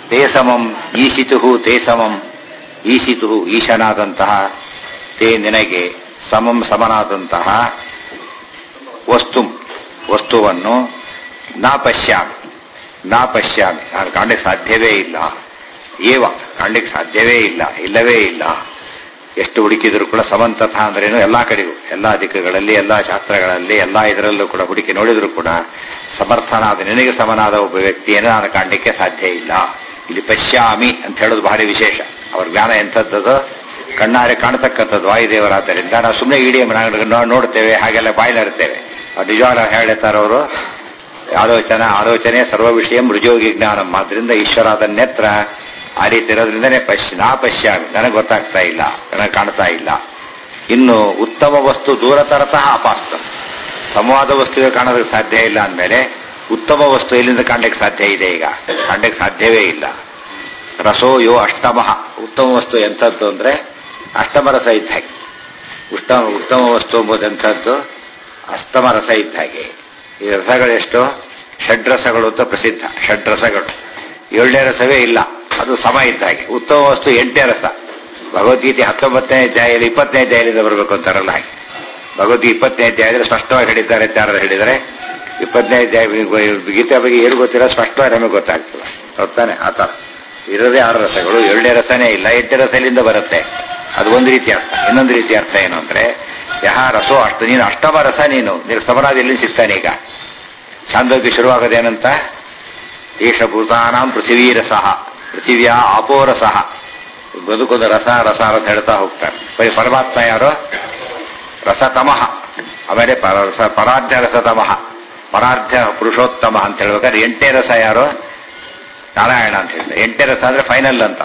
ತೇ ಸಮಂ ಈಶಿತು ತೇ ಸಮಂ ಈಶಿತು ಈಶನಾದಂತಹ ತೇ ನಿನಗೆ ಸಮಂ ಸಮನಾದಂತಹ ವಸ್ತು ವಸ್ತುವನ್ನು ನಾ ಪಶ್ಯಾಮಿ ನಾ ಪಶ್ಯಾಮಿ ನಾನು ಕಾಣಲಿಕ್ಕೆ ಸಾಧ್ಯವೇ ಇಲ್ಲ ಏವ ಕಾಣಲಿಕ್ಕೆ ಸಾಧ್ಯವೇ ಇಲ್ಲ ಇಲ್ಲವೇ ಇಲ್ಲ ಎಷ್ಟು ಹುಡುಕಿದ್ರು ಕೂಡ ಸಮಂತಥ ಅಂದ್ರೇನು ಎಲ್ಲಾ ಕಡೆಗೂ ಎಲ್ಲಾ ದಿಕ್ಕುಗಳಲ್ಲಿ ಎಲ್ಲಾ ಶಾಸ್ತ್ರಗಳಲ್ಲಿ ಎಲ್ಲಾ ಇದರಲ್ಲೂ ಕೂಡ ಹುಡುಕಿ ನೋಡಿದ್ರು ಕೂಡ ಸಮರ್ಥನಾದ ನಿನಗೆ ಸಮನಾದ ಒಬ್ಬ ವ್ಯಕ್ತಿಯನ್ನು ನಾನು ಕಾಣಲಿಕ್ಕೆ ಸಾಧ್ಯ ಇಲ್ಲ ಇಲ್ಲಿ ಪಶ್ಯಾಮಿ ಅಂತ ಹೇಳೋದು ಭಾರಿ ವಿಶೇಷ ಅವ್ರ ಜ್ಞಾನ ಎಂಥದ್ದು ಕಣ್ಣಾರೆ ಕಾಣತಕ್ಕಂಥದ್ದು ವಾಯುದೇವರಾದ್ದರಿಂದ ನಾವು ಸುಮ್ಮನೆ ಇಡೀ ನೋಡ್ತೇವೆ ಹಾಗೆಲ್ಲ ಬಾಯ್ಲಿರ್ತೇವೆ ನಿಜವಾದ ಹೇಳ್ತಾರವರು ಆಲೋಚನ ಆಲೋಚನೆ ಸರ್ವ ವಿಷಯ ಮೃಜೋಗಿ ಜ್ಞಾನಂ ಆದ್ರಿಂದ ಈಶ್ವರ ಅದನ್ನೆತ್ರ ಆ ರೀತಿ ಇರೋದ್ರಿಂದನೇ ಪಶ್ಯ ನಾ ಪಶ್ಯಾಮಿ ನನಗೆ ಗೊತ್ತಾಗ್ತಾ ಇಲ್ಲ ನನಗೆ ಕಾಣ್ತಾ ಇಲ್ಲ ಇನ್ನು ಉತ್ತಮ ವಸ್ತು ದೂರತರತಃ ಅಪಾಸ್ತ ಸಮವಾದ ವಸ್ತುವೆ ಕಾಣೋದಕ್ಕೆ ಸಾಧ್ಯ ಇಲ್ಲ ಅಂದಮೇಲೆ ಉತ್ತಮ ವಸ್ತು ಎಲ್ಲಿಂದ ಕಾಣ್ಲಿಕ್ಕೆ ಸಾಧ್ಯ ಇದೆ ಈಗ ಕಾಣ್ಲಿಕ್ಕೆ ಸಾಧ್ಯವೇ ಇಲ್ಲ ರಸೋ ಯೋ ಅಷ್ಟಮ ಉತ್ತಮ ವಸ್ತು ಎಂಥದ್ದು ಅಂದ್ರೆ ಅಷ್ಟಮ ರಸ ಇದ್ದ ಹಾಗೆ ಉತ್ತಮ ಉತ್ತಮ ವಸ್ತು ಎಂಬುದು ಎಂಥದ್ದು ಅಷ್ಟಮ ರಸ ಇದ್ದ ಹಾಗೆ ಈ ರಸಗಳೆಷ್ಟು ಷಡ್ರಸಗಳು ಅಂತ ಪ್ರಸಿದ್ಧ ಷಡ್ರಸಗಳು ಏಳನೇ ರಸವೇ ಇಲ್ಲ ಅದು ಸಮ ಇದ್ದ ಹಾಗೆ ಉತ್ತಮ ವಸ್ತು ಎಂಟನೇ ರಸ ಭಗವದ್ಗೀತೆ ಹತ್ತೊಂಬತ್ತನೇ ಅಧ್ಯಾಯದಲ್ಲಿ ಇಪ್ಪತ್ತನೇ ಅಧ್ಯಾಯದಿಂದ ಬರಬೇಕು ಅಂತಾರಲ್ಲ ಹಾಗೆ ಭಗವದ್ಗೀತೆ ಇಪ್ಪತ್ತನೇ ಅಧ್ಯಾಯದಲ್ಲಿ ಸ್ಪಷ್ಟವಾಗಿ ಹೇಳಿದ್ದಾರೆ ಅಂತ ಯಾರು ಹೇಳಿದರೆ ಇಪ್ಪತ್ತನೇ ಅಧ್ಯಾಯ ಗೀತೆ ಬಗ್ಗೆ ಏನು ಗೊತ್ತಿರೋ ಸ್ಪಷ್ಟವಾಗಿ ನಮಗೆ ಗೊತ್ತಾಗ್ತದೆ ಗೊತ್ತಾನೆ ಆ ಥರ ಇರೋದೇ ಆರು ರಸಗಳು ಏಳನೇ ರಸನೇ ಇಲ್ಲ ಎಂಟನೇ ರಸ ಎಲ್ಲಿಂದ ಬರುತ್ತೆ ಅದು ಒಂದು ರೀತಿ ಅರ್ಥ ಇನ್ನೊಂದು ರೀತಿ ಅರ್ಥ ಏನು ಅಂದ್ರೆ ಯಹ ರಸೋ ಅಷ್ಟು ನೀನು ಅಷ್ಟಮ ರಸ ನೀನು ನೀನು ಸಮರಾದ ಎಲ್ಲಿ ಸಿಗ್ತಾನೆ ಈಗ ಛಾಂದೋಗ್ಯ ಶುರುವಾಗೋದೇನಂತ ಏಷಭೂತಾನಾಂ ಪೃಥಿವೀ ರಸ ಪೃಥಿವಿಯ ಅಪೋರಸ ಬದುಕೋದು ರಸ ರಸ ಅಂತ ಹೇಳ್ತಾ ಹೋಗ್ತಾರೆ ಬರೀ ಪರಮಾತ್ಮ ಯಾರು ರಸತಮಃ ಆಮೇಲೆ ರಸ ಪರಾಧ್ಯ ರಸತಮಃ ಪರಾಧ್ಯ ಪುರುಷೋತ್ತಮ ಅಂತ ಹೇಳ್ಬೇಕಾದ್ರೆ ಎಂಟೇ ರಸ ಯಾರು ನಾರಾಯಣ ಅಂತ ಹೇಳಿದ್ರೆ ಎಂಟೇ ರಸ ಅಂದ್ರೆ ಫೈನಲ್ ಅಂತ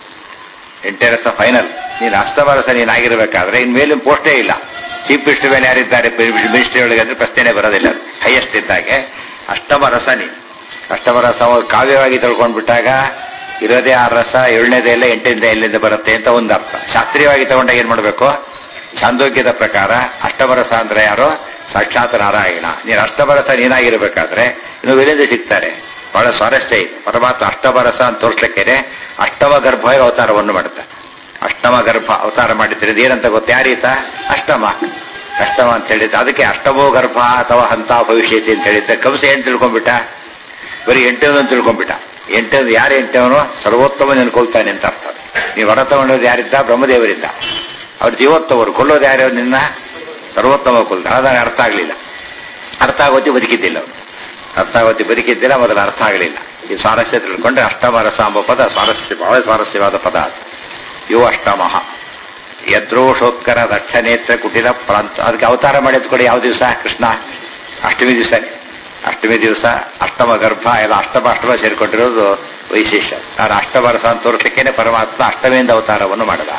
ಎಂಟೇ ರಸ ಫೈನಲ್ ನೀನು ಅಷ್ಟಮ ರಸ ನೀನಾಗಿರ್ಬೇಕಾದ್ರೆ ಇನ್ ಮೇಲಿನ ಪೋಸ್ಟೇ ಇಲ್ಲ ಚೀಫ್ ಮಿನಿಸ್ಟರ್ ಮೇಲೆ ಯಾರಿದ್ದಾರೆ ಮಿನಿಸ್ಟ್ರಿ ಒಳಗೆ ಅಂದ್ರೆ ಪ್ರಶ್ನೆನೇ ಬರೋದಿಲ್ಲ ಹೈಯೆಸ್ಟ್ ಇದ್ದಾಗೆ ಅಷ್ಟಮ ರಸ ನೀನು ಅಷ್ಟಮ ರಸ ಕಾವ್ಯವಾಗಿ ತಿಳ್ಕೊಂಡ್ಬಿಟ್ಟಾಗ ಇರೋದೇ ಆ ರಸ ಏಳನೇದೇ ಇಲ್ಲ ಎಂಟನೇದೇ ಎಲ್ಲಿಂದ ಬರುತ್ತೆ ಅಂತ ಒಂದು ಅರ್ಥ ಶಾಸ್ತ್ರೀಯವಾಗಿ ತಗೊಂಡಾಗ ಏನ್ ಮಾಡಬೇಕು ಛಾಂದೋಗ್ಯದ ಪ್ರಕಾರ ಅಷ್ಟಮರಸ ಅಂದ್ರೆ ಯಾರು ಸಾಕ್ಷಾತ್ ನಾರಾಯಣ ನೀನು ಅಷ್ಟಮರಸ ನೀನಾಗಿರ್ಬೇಕಾದ್ರೆ ಇನ್ನು ಎಲ್ಲಿಂದ ಸಿಗ್ತಾರೆ ಬಹಳ ಸ್ವಾರಸ್ಯ ಇದೆ ಪರಮಾತ್ಮ ಅಷ್ಟಮರಸ ಅಂತ ತೋರಿಸ್ಲಿಕ್ಕೇನೆ ಅಷ್ಟಮ ಗರ್ಭ ಅವತಾರವನ್ನು ಮಾಡುತ್ತೆ ಅಷ್ಟಮ ಗರ್ಭ ಅವತಾರ ಮಾಡಿದ್ರೆ ಏನಂತ ಗೊತ್ತ ಯಾರೀತ ಅಷ್ಟಮ ಅಷ್ಟಮ ಅಂತ ಹೇಳಿದ್ದ ಅದಕ್ಕೆ ಅಷ್ಟಮೋ ಗರ್ಭ ಅಥವಾ ಹಂತ ಭವಿಷ್ಯತಿ ಅಂತ ಹೇಳಿದ್ದ ಕಂಸ ಏನ್ ತಿಳ್ಕೊಂಡ್ಬಿಟ್ಟ ಬರೀ ಎಂಟನೇದು ತಿಳ್ಕೊಂಡ್ಬಿಟ್ಟ ಎಂಟನೇದು ಯಾರು ಎಂಟವನು ಸರ್ವೋತ್ತಮ ನೆನ್ಕೊಳ್ತಾನೆ ಅಂತ ಅರ್ಥ ನೀವು ಹೊರ ತಗೊಂಡೋದು ಯಾರಿದ್ದ ಬ್ರಹ್ಮದೇವರಿದ್ದ ಅವ್ರು ಜೀವೋತ್ತವರು ಕೊಲ್ಲೋದು ಯಾರು ನಿನ್ನ ಸರ್ವೋತ್ತಮ ಕೊಲ್ದ ಅದಾಗ ಅರ್ಥ ಆಗಲಿಲ್ಲ ಅರ್ಥ ಆಗೋತಿ ಬದುಕಿದ್ದಿಲ್ಲ ಅವನು ಅರ್ಥ ಆಗೋತಿ ಬದುಕಿದ್ದಿಲ್ಲ ಮೊದಲು ಅರ್ಥ ಆಗಲಿಲ್ಲ ಈ ಸ್ವಾರಸ್ಯ ತಿಳ್ಕೊಂಡ್ರೆ ಅಷ್ಟಮ ರಸ ಎಂಬ ಪದ ಸ್ವಾರಸ್ಯ ಬಹಳ ಸ್ವಾರಸ್ಯವಾದ ಪದ ಅದು ಯೋ ಅಷ್ಟಮಃ ಯದ್ರೋಷೋತ್ಕರ ದಕ್ಷನೇತ್ರ ಕುಟಿಲ ಪ್ರಾಂತ ಅದಕ್ಕೆ ಅವತಾರ ಮಾಡಿದ್ ಕೊಡಿ ಯಾವ ದಿವಸ ಕೃಷ್ಣ ಅಷ್ಟಮಿ ದಿವಸ ಅಷ್ಟಮಿ ದಿವಸ ಅಷ್ಟಮ ಗರ್ಭ ಎಲ್ಲ ಅಷ್ಟಮ ಅಷ್ಟಮ ಸೇರ್ಕೊಂಡಿರೋದು ವೈಶೇಷ ನಾನು ಅಷ್ಟಮ ರಸ ಅಂತ ತೋರಿಸ್ಲಿಕ್ಕೇನೆ ಪರಮಾತ್ಮ ಅಷ್ಟಮಿಯಿಂದ ಅವತಾರವನ್ನು ಮಾಡಿದ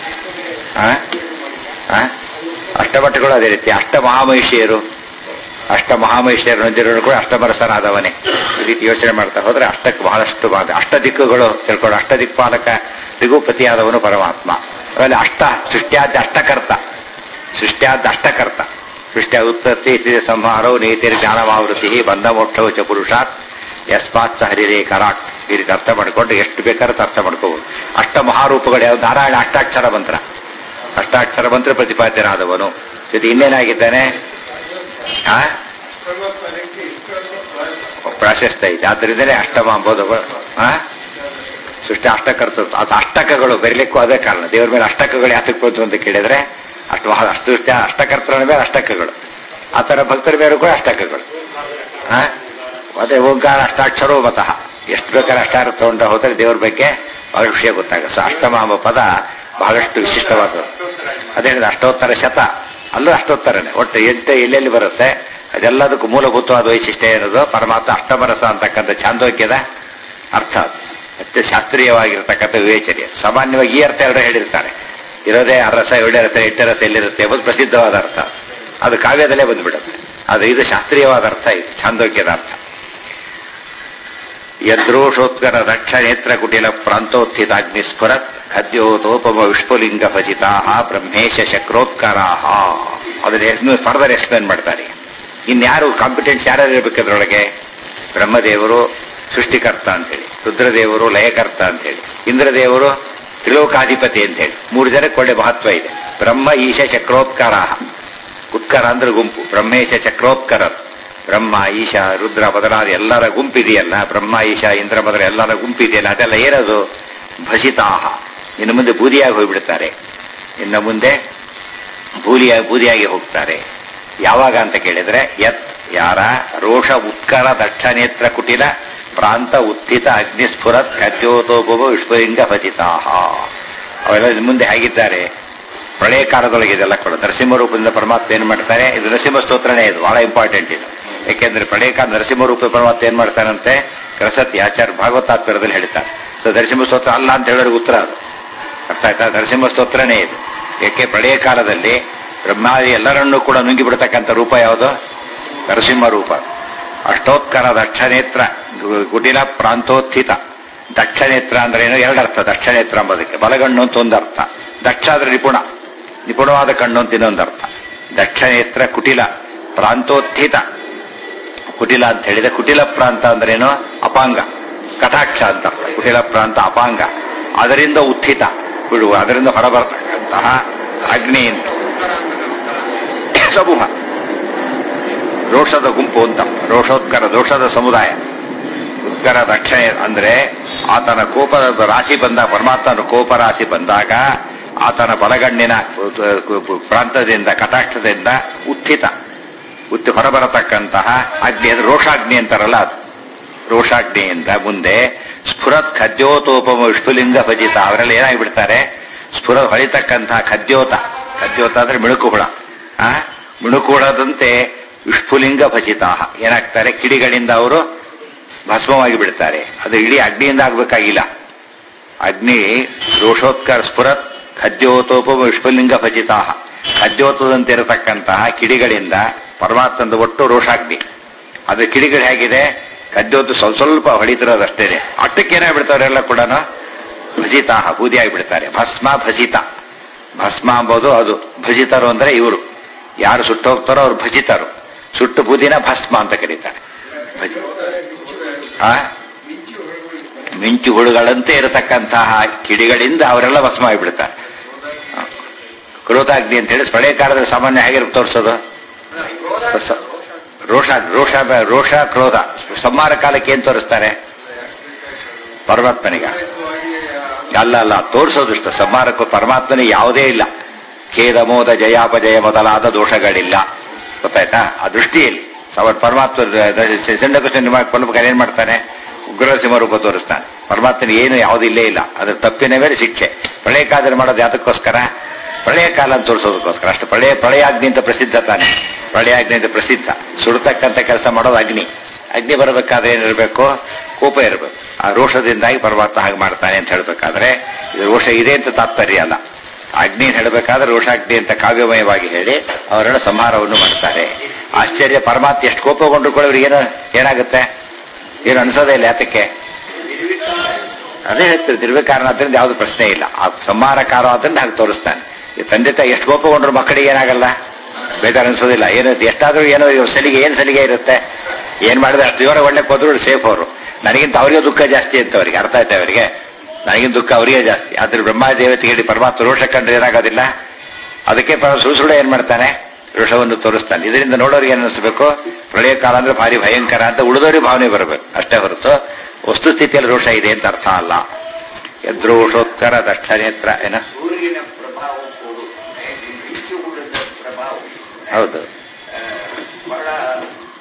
ಅಷ್ಟಮಠಗಳು ಅದೇ ರೀತಿ ಅಷ್ಟ ಮಹಾಮಹಿಷಿಯರು ಅಷ್ಟ ಮಹಾಮಹಿಷಿಯರು ಹೊಂದಿರೋರು ಕೂಡ ಅಷ್ಟಮರಸನಾದವನೇ ಈ ರೀತಿ ಯೋಚನೆ ಮಾಡ್ತಾ ಹೋದ್ರೆ ಅಷ್ಟಕ್ಕೆ ಬಹಳಷ್ಟು ಬಾಧ ಅಷ್ಟ ದಿಕ್ಕುಗಳು ತಿಳ್ಕೊಂಡು ಅಷ್ಟ ದಿಕ್ಪಾಲಕ ದಿಗುಪತಿಯಾದವನು ಪರಮಾತ್ಮ ಆಮೇಲೆ ಅಷ್ಟ ಸೃಷ್ಟ್ಯಾದ ಅಷ್ಟಕರ್ತ ಸೃಷ್ಟ್ಯಾದ ಅಷ್ಟಕರ್ತ ಸೃಷ್ಟ್ಯ ಉತ್ಪತ್ತಿ ಸ್ಥಿತಿ ಸಂಹಾರವು ನೀತಿರ್ ಜ್ಞಾನಮಾವೃತಿ ಬಂಧ ಮೋಕ್ಷವು ಚ ಪುರುಷಾತ್ ಯಸ್ಮಾತ್ ಹರಿರೇ ಕರಾಟ್ ಈ ರೀತಿ ಅರ್ಥ ಮಾಡ್ಕೊಂಡು ಎಷ್ಟು ಬೇಕಾದ್ರೆ ಅರ್ಥ ಮಾಡ್ಕೋಬಹುದು ಅಷ್ಟ ಮಹಾರೂಪಗಳು ಯಾವ್ದು ನಾರಾಯಣ ಅಷ್ಟಾಕ್ಷರ ಮಂತ್ರ ಅಷ್ಟಾಕ್ಷರ ಮಂತ್ರ ಪ್ರತಿಪಾದ್ಯನಾದವನು ಜೊತೆ ಇನ್ನೇನಾಗಿದ್ದಾನೆ ಆ ಪ್ರಾಶಸ್ತ್ಯ ಇದೆ ಆದ್ದರಿಂದಲೇ ಅಷ್ಟಮ ಅಂಬೋದು ಆ ಸೃಷ್ಟಿ ಅಷ್ಟಕರ್ತ ಅದು ಅಷ್ಟಕಗಳು ಬೆರಲಿಕ್ಕೂ ಅದೇ ಕಾರಣ ದೇವರ ಮೇಲೆ ಅಷ್ಟಕಗಳು ಯಾತಕ್ಕೆ ಬಂತು ಅಂತ ಕೇಳಿದ್ರೆ ಅಷ್ಟು ಅಷ್ಟು ಅಷ್ಟಕರ್ತರ ಮೇಲೆ ಅಷ್ಟಕಗಳು ಆ ಥರ ಭಕ್ತರ ಮೇಲೆ ಕೂಡ ಅಷ್ಟಕಗಳು ಆ ಮತ್ತೆ ಓಂಕಾರ ಅಷ್ಟಾಕ್ಷರೋ ಮತಃ ಎಷ್ಟು ಬೇಕಾದ್ರೆ ಅಷ್ಟಾರ ತಗೊಂಡ ಹೋದರೆ ದೇವ್ರ ಬಗ್ಗೆ ಬಹಳ ವಿಷಯ ಗೊತ್ತಾಗ ಸೊ ಅಷ್ಟಮ ಎಂಬ ಪದ ಬಹಳಷ್ಟು ವಿಶಿಷ್ಟವಾದದ್ದು ಅದೇ ಅಷ್ಟೋತ್ತರ ಶತ ಅಲ್ಲೂ ಅಷ್ಟೋತ್ತರನೇ ಒಟ್ಟು ಎಂಟು ಎಲ್ಲೆಲ್ಲಿ ಬರುತ್ತೆ ಅದೆಲ್ಲದಕ್ಕೂ ಮೂಲಭೂತವಾದ ವೈಶಿಷ್ಟ್ಯ ಏನದು ಪರಮಾತ್ಮ ಅಷ್ಟಮರಸ ಅಂತಕ್ಕಂಥ ಚಾಂದೋಕ್ಯದ ಅರ್ಥ ಮತ್ತೆ ಶಾಸ್ತ್ರೀಯವಾಗಿರ್ತಕ್ಕಂಥ ವಿವೇಚನೆ ಸಾಮಾನ್ಯವಾಗಿ ಈ ಅರ್ಥ ಎಲ್ಲರೂ ಹೇಳಿರ್ತಾರೆ ಇರೋದೇ ಆ ರಸ ಏಳನೇ ರಸ ಎಂಟನೇ ರಸ ಎಲ್ಲಿರುತ್ತೆ ಎಂಬುದು ಪ್ರಸಿದ್ಧವಾದ ಅರ್ಥ ಅದು ಕಾವ್ಯದಲ್ಲೇ ಬಂದ್ಬಿಡುತ್ತೆ ಅದು ಇದು ಶಾಸ್ತ್ರೀಯವಾದ ಅರ್ಥ ಇದು ಚಾಂದೋಕ್ಯದ ಅರ್ಥ ಯದ್ರೋಷೋತ್ಕರ ದಕ್ಷ ನೇತ್ರ ಕುಟಿಲ ಪ್ರಾಂತೋತ್ಥಿತಾಗ್ನಿ ಸ್ಫುರತ್ ಖದ್ಯೋತೋಪಮ ವಿಷ್ಪುಲಿಂಗ ಭಜಿತಾ ಬ್ರಹ್ಮೇಶ ಶಕ್ರೋತ್ಕರಾ ಅದನ್ನ ಫರ್ದರ್ ಎಕ್ಸ್ಪ್ಲೇನ್ ಮಾಡ್ತಾರೆ ಇನ್ಯಾರು ಕಾಂಪಿಟೆನ್ಸ್ ಯಾರು ಇರಬೇಕು ಅದರೊಳಗೆ ಬ್ರಹ್ಮದೇವರು ಸೃಷ್ಟಿಕರ್ತ ಅಂತೇಳಿ ರುದ್ರದೇವರು ಲಯಕರ್ತ ಅಂತೇಳಿ ಇಂದ್ರದೇವರು ತ್ರಿಲೋಕಾಧಿಪತಿ ಅಂತೇಳಿ ಮೂರು ಜನಕ್ಕೆ ಒಳ್ಳೆ ಮಹತ್ವ ಇದೆ ಬ್ರಹ್ಮ ಈಶ ಚಕ್ರೋತ್ಕರ ಉತ್ಕರ ಅಂದ್ರೆ ಗುಂಪು ಬ್ರಹ್ಮೇಶ ಚಕ್ರೋತ್ಕರ ಬ್ರಹ್ಮ ಈಶ ರುದ್ರ ಮೊದಲಾದ ಎಲ್ಲರ ಗುಂಪಿದೆಯಲ್ಲ ಬ್ರಹ್ಮ ಈಶ ಇಂದ್ರ ಮೊದಲ ಎಲ್ಲರ ಗುಂಪಿದೆಯಲ್ಲ ಅದೆಲ್ಲ ಏನದು ಭಸಿತಾಹ ಇನ್ನು ಮುಂದೆ ಬೂದಿಯಾಗಿ ಹೋಗ್ಬಿಡ್ತಾರೆ ಇನ್ನು ಮುಂದೆ ಬೂಲಿಯ ಬೂದಿಯಾಗಿ ಹೋಗ್ತಾರೆ ಯಾವಾಗ ಅಂತ ಕೇಳಿದ್ರೆ ಯತ್ ಯಾರ ರೋಷ ಉತ್ಕರ ದಕ್ಷ ನೇತ್ರ ಕುಟಿಲ ಪ್ರಾಂತ ಉತ್ಥಿತ ಅಗ್ನಿಸ್ಫುರತ್ ಕದ್ಯೋತೋಪವ ವಿಶ್ವಲಿಂಗ ಭಜಿತಾಹ ಅವೆಲ್ಲ ಇನ್ನು ಮುಂದೆ ಹೇಗಿದ್ದಾರೆ ಪ್ರಳಯ ಕಾಲದೊಳಗೆ ಇದೆಲ್ಲ ಕೂಡ ನರಸಿಂಹ ರೂಪದಿಂದ ಪರಮಾತ್ಮ ಏನ್ ಮಾಡ್ತಾರೆ ಇದು ನರಸಿಂಹ ಸ್ತೋತ್ರನೇ ಇದು ಬಹಳ ಇಂಪಾರ್ಟೆಂಟ್ ಇದು ಯಾಕೆಂದ್ರೆ ಪ್ರಳಯ ಕಾಲ ನರಸಿಂಹ ರೂಪ ಪರಮಾತ್ಮ ಏನ್ ಮಾಡ್ತಾನಂತೆ ಕರಸತಿ ಆಚಾರ್ಯ ಭಾಗವತಾತ್ಮರದಲ್ಲಿ ಹೇಳ್ತಾರೆ ಸೊ ನರಸಿಂಹ ಸ್ತೋತ್ರ ಅಲ್ಲ ಅಂತ ಹೇಳೋರಿಗೆ ಉತ್ತರ ಅದು ಅರ್ಥ ಆಯ್ತಾ ನರಸಿಂಹ ಸ್ತೋತ್ರನೇ ಇದು ಯಾಕೆ ಪ್ರಳಯ ಕಾಲದಲ್ಲಿ ಬ್ರಹ್ಮಾದಿ ಎಲ್ಲರನ್ನೂ ಕೂಡ ನುಂಗಿ ಬಿಡತಕ್ಕಂಥ ರೂಪ ಯಾವುದು ನರಸಿಂಹ ರೂಪ ಅಷ್ಟೋತ್ಕರ ದಕ್ಷನೇತ್ರ ಗು- ಕುಟಿಲ ಪ್ರಾಂತೋತ್ಥಿತ ದಕ್ಷನೇತ್ರ ಅಂದ್ರೆ ಏನು ಎರಡರ್ಥ ದಕ್ಷನೇತ್ರ ಎಂಬುದಕ್ಕೆ ಬಲಗಣ್ಣು ಅಂತ ಒಂದು ಅರ್ಥ ದಕ್ಷ ಅಂದ್ರೆ ನಿಪುಣ ನಿಪುಣವಾದ ಕಣ್ಣು ಅಂತ ಇನ್ನೊಂದು ಅರ್ಥ ದಕ್ಷನೇತ್ರ ಕುಟಿಲ ಪ್ರಾಂತೋತ್ಥಿತ ಕುಟಿಲ ಅಂತ ಹೇಳಿದ್ರೆ ಕುಟಿಲ ಪ್ರಾಂತ ಅಂದ್ರೇನು ಅಪಾಂಗ ಕಟಾಕ್ಷ ಅಂತ ಅರ್ಥ ಕುಟಿಲ ಪ್ರಾಂತ ಅಪಾಂಗ ಅದರಿಂದ ಉತ್ಥಿತ ಬಿಡುವ ಅದರಿಂದ ಹೊರಬರತಕ್ಕಂತಹ ಅಗ್ನಿ ಅಂತ ಸಮೂಹ ರೋಷದ ಗುಂಪು ಅಂತ ರೋಷೋತ್ಕರ ದೋಷದ ಸಮುದಾಯ ಉತ್ಕರ ದಕ್ಷಿಣ ಅಂದ್ರೆ ಆತನ ಕೋಪದ ರಾಶಿ ಬಂದ ಪರಮಾತ್ಮನ ಕೋಪ ರಾಶಿ ಬಂದಾಗ ಆತನ ಬಲಗಣ್ಣಿನ ಪ್ರಾಂತದಿಂದ ಕಟಾಕ್ಷದಿಂದ ಉತ್ಥಿತ ಉತ್ತಿ ಹೊರಬರತಕ್ಕಂತಹ ಅಗ್ನಿ ಅದು ರೋಷಾಗ್ನಿ ಅಂತಾರಲ್ಲ ಅದು ರೋಷಾಗ್ನಿಯಿಂದ ಮುಂದೆ ಸ್ಫುರತ್ ಖದ್ಯೋತೋಪಮ ವಿಷ್ಣುಲಿಂಗ ಭಜಿತ ಅವರೆಲ್ಲ ಏನಾಗಿಬಿಡ್ತಾರೆ ಸ್ಫುರ ಹೊಳಿತಕ್ಕಂತಹ ಖದ್ಯೋತ ಖದ್ಯೋತ ಅಂದ್ರೆ ಮಿಣುಕು ಹುಳ ಆ ಮಿಣುಕು ಹುಳದಂತೆ ವಿಷ್ಣುಲಿಂಗ ಭಜಿತಾಹ ಏನಾಗ್ತಾರೆ ಕಿಡಿಗಳಿಂದ ಅವರು ಭಸ್ಮವಾಗಿ ಬಿಡ್ತಾರೆ ಅದು ಇಡೀ ಅಗ್ನಿಯಿಂದ ಆಗ್ಬೇಕಾಗಿಲ್ಲ ಅಗ್ನಿ ರೋಷೋತ್ಕರ ಸ್ಫುರತ್ ಖದ್ಯೋತೋಪಮ ವಿಷ್ಣುಲಿಂಗ ಭಜಿತಾಹ ಖದ್ಯೋತದಂತೆ ಇರತಕ್ಕಂತಹ ಕಿಡಿಗಳಿಂದ ಪರಮಾತ್ಮದ ಒಟ್ಟು ರೋಷಾಗ್ನಿ ಅದು ಕಿಡಿಗಳು ಹೇಗಿದೆ ಕದ್ದೋದು ಸ್ವಲ್ಪ ಸ್ವಲ್ಪ ಹೊಡಿತಿರೋದಷ್ಟೇನೆ ಅಟ್ಟಕ್ಕೆ ಏನಾಗ್ಬಿಡ್ತಾವ್ರೆಲ್ಲ ಕೂಡ ಭಜಿತಾಹ ಬೂದಿಯಾಗಿ ಬಿಡ್ತಾರೆ ಭಸ್ಮ ಭಜಿತ ಭಸ್ಮ ಅಂಬೋದು ಅದು ಭಜಿತರು ಅಂದ್ರೆ ಇವರು ಯಾರು ಸುಟ್ಟು ಹೋಗ್ತಾರೋ ಅವ್ರು ಭಜಿತರು ಸುಟ್ಟು ಬೂದಿನ ಭಸ್ಮ ಅಂತ ಕರೀತಾರೆ ಭಜಿ ಆ ಮಿಂಚು ಹುಳುಗಳಂತೆ ಇರತಕ್ಕಂತಹ ಕಿಡಿಗಳಿಂದ ಅವರೆಲ್ಲ ಭಸ್ಮ ಆಗಿಬಿಡ್ತಾರೆ ಕ್ರೋಧಾಗ್ನಿ ಅಂತ ಹೇಳಿ ಪ್ರಳಯ ಕಾಲದಲ್ಲಿ ಸಾಮಾನ್ಯ ಹೇಗಿರುತ್ತೆ ತೋರಿಸೋದು ಸ- ರೋಷ ರೋಷ ರೋಷ ಕ್ರೋಧ ಸಂಹಾರ ಕಾಲಕ್ಕೆ ಏನ್ ತೋರಿಸ್ತಾರೆ ಪರಮಾತ್ಮನಿಗ ಅಲ್ಲ ಅಲ್ಲ ತೋರಿಸೋದಿಷ್ಟ ಸಂಹಾರಕ್ಕೂ ಪರಮಾತ್ಮನಿಗೆ ಯಾವುದೇ ಇಲ್ಲ ಖೇದ ಮೋದ ಜಯಾಪಜಯ ಮೊದಲಾದ ದೋಷಗಳಿಲ್ಲ ಗೊತ್ತಾಯ್ತಾ ಆ ದೃಷ್ಟಿಯಲ್ಲಿ ಸವ ಪರಮಾತ್ಮ ಚಂಡಕೃಷ್ಣ ನಿಮಗೆ ಕೊಲ್ಲಬೇಕಾದ್ರೆ ಏನ್ ಮಾಡ್ತಾನೆ ಉಗ್ರ ಸಿಂಹ ರೂಪ ತೋರಿಸ್ತಾನೆ ಪರಮಾತ್ಮನಿಗೆ ಏನು ಯಾವುದಿಲ್ಲೇ ಇಲ್ಲ ಅದ್ರ ತಪ್ಪಿನ ಮೇಲೆ ಶಿಕ್ಷೆ ಪ್ರಳಯ ಕಾಲದಲ್ಲಿ ಮಾಡೋದು ಯಾತಕ್ಕೋಸ್ಕರ ಪ್ರಳಯ ಕಾಲ ಅಂತ ತೋರಿಸೋದಕ್ಕೋಸ್ಕರ ಅಷ್ಟು ಪ್ರಳಯ ಪ್ರಳಯಾಗ್ನಿ ಅಂತ ಪ್ರಸಿದ್ಧ ತಾನೆ ಪ್ರಳಯಾಗ್ನಿ ಅಂತ ಪ್ರಸಿದ್ಧ ಸುಡತಕ್ಕಂಥ ಕೆಲಸ ಮಾಡೋದು ಅಗ್ನಿ ಅಗ್ನಿ ಬರಬೇಕಾದ್ರೆ ಏನಿರಬೇಕು ಕೋಪ ಇರಬೇಕು ಆ ರೋಷದಿಂದಾಗಿ ಪರಮಾತ್ಮ ಹಾಗೆ ಮಾಡ್ತಾನೆ ಅಂತ ಹೇಳ್ಬೇಕಾದ್ರೆ ಇದು ರೋಷ ಇದೆ ಅಂತ ತಾತ್ಪರ್ಯ ಅಲ್ಲ ಅಗ್ನಿ ಹೇಳಬೇಕಾದ್ರೆ ರೋಷಾಗ್ನಿ ಅಂತ ಕಾವ್ಯಮಯವಾಗಿ ಹೇಳಿ ಅವರನ್ನ ಸಂಹಾರವನ್ನು ಮಾಡ್ತಾರೆ ಆಶ್ಚರ್ಯ ಪರಮಾತ್ಮ ಎಷ್ಟು ಕೋಪಗೊಂಡ್ರು ಕೂಡ ಅವ್ರಿಗೆ ಏನು ಏನಾಗುತ್ತೆ ಏನು ಅನ್ಸೋದೇ ಇಲ್ಲ ಯಾತಕ್ಕೆ ಅದೇ ಹೇಳ್ತೀರಿ ನಿರ್ವಿಕಾರಣ ಆದ್ರಿಂದ ಯಾವ್ದು ಪ್ರಶ್ನೆ ಇಲ್ಲ ಆ ಸಂಹಾರ ಕಾಲ ಆದ್ರಿಂದ ಹಾಗೆ ತೋರಿಸ್ತಾನೆ ಈ ತಂದೆ ತಾಯಿ ಎಷ್ಟು ಕೋಪಗೊಂಡ್ರು ಮಕ್ಕಳಿಗೆ ಏನಾಗಲ್ಲ ಬೇಜಾರು ಅನ್ಸೋದಿಲ್ಲ ಏನು ಎಷ್ಟಾದ್ರೂ ಏನೋ ಇವ್ರ ಸಲಿಗೆ ಏನು ಸಲಿಗೆ ಇರುತ್ತೆ ಏನ್ ಮಾಡಿದ್ರೆ ಅಷ್ಟು ಇವರ ಒಳ್ಳೆ ಕೊದ್ರು ಸೇಫ್ ಅವರು ನನಗಿಂತ ಅವರಿಗೆ ದುಃಖ ಜಾಸ್ತಿ ಅಂತ ಅವರಿಗೆ ಅರ್ಥ ಆಯ್ತಾ ಅವರಿಗೆ ನನಗಿಂತ ದುಃಖ ಅವರಿಗೆ ಜಾಸ್ತಿ ಆದ್ರೆ ಬ್ರಹ್ಮ ದೇವತೆಗೆ ಹೇಳಿ ಪರಮಾತ್ಮ ರೋಷ ಕಂಡ್ರೆ ಏನಾಗೋದಿಲ್ಲ ಅದಕ್ಕೆ ಸುಳ್ಸುಳ ಏನ್ ಮಾಡ್ತಾನೆ ರೋಷವನ್ನು ತೋರಿಸ್ತಾನೆ ಇದರಿಂದ ನೋಡೋರಿಗೆ ಏನ್ ಅನಿಸ್ಬೇಕು ಪ್ರಳಯ ಕಾಲ ಅಂದ್ರೆ ಭಾರಿ ಭಯಂಕರ ಅಂತ ಉಳಿದೋರಿಗೆ ಭಾವನೆ ಬರಬೇಕು ಅಷ್ಟೇ ಹೊರತು ವಸ್ತುಸ್ಥಿತಿಯಲ್ಲಿ ರೋಷ ಇದೆ ಅಂತ ಅರ್ಥ ಅಲ್ಲ ಯದ್ರೋಷೋತ್ಕರ ದಕ್ಷನೇತ್ರ ಏನ ಸೂರ್ಯನ ಪ್ರಭಾವ ಕೊಡು ಮಿಂಚು ಹುಳದ ಪ್ರಭಾವ ಹೌದು ಆ, ಬಹಳ ಆ,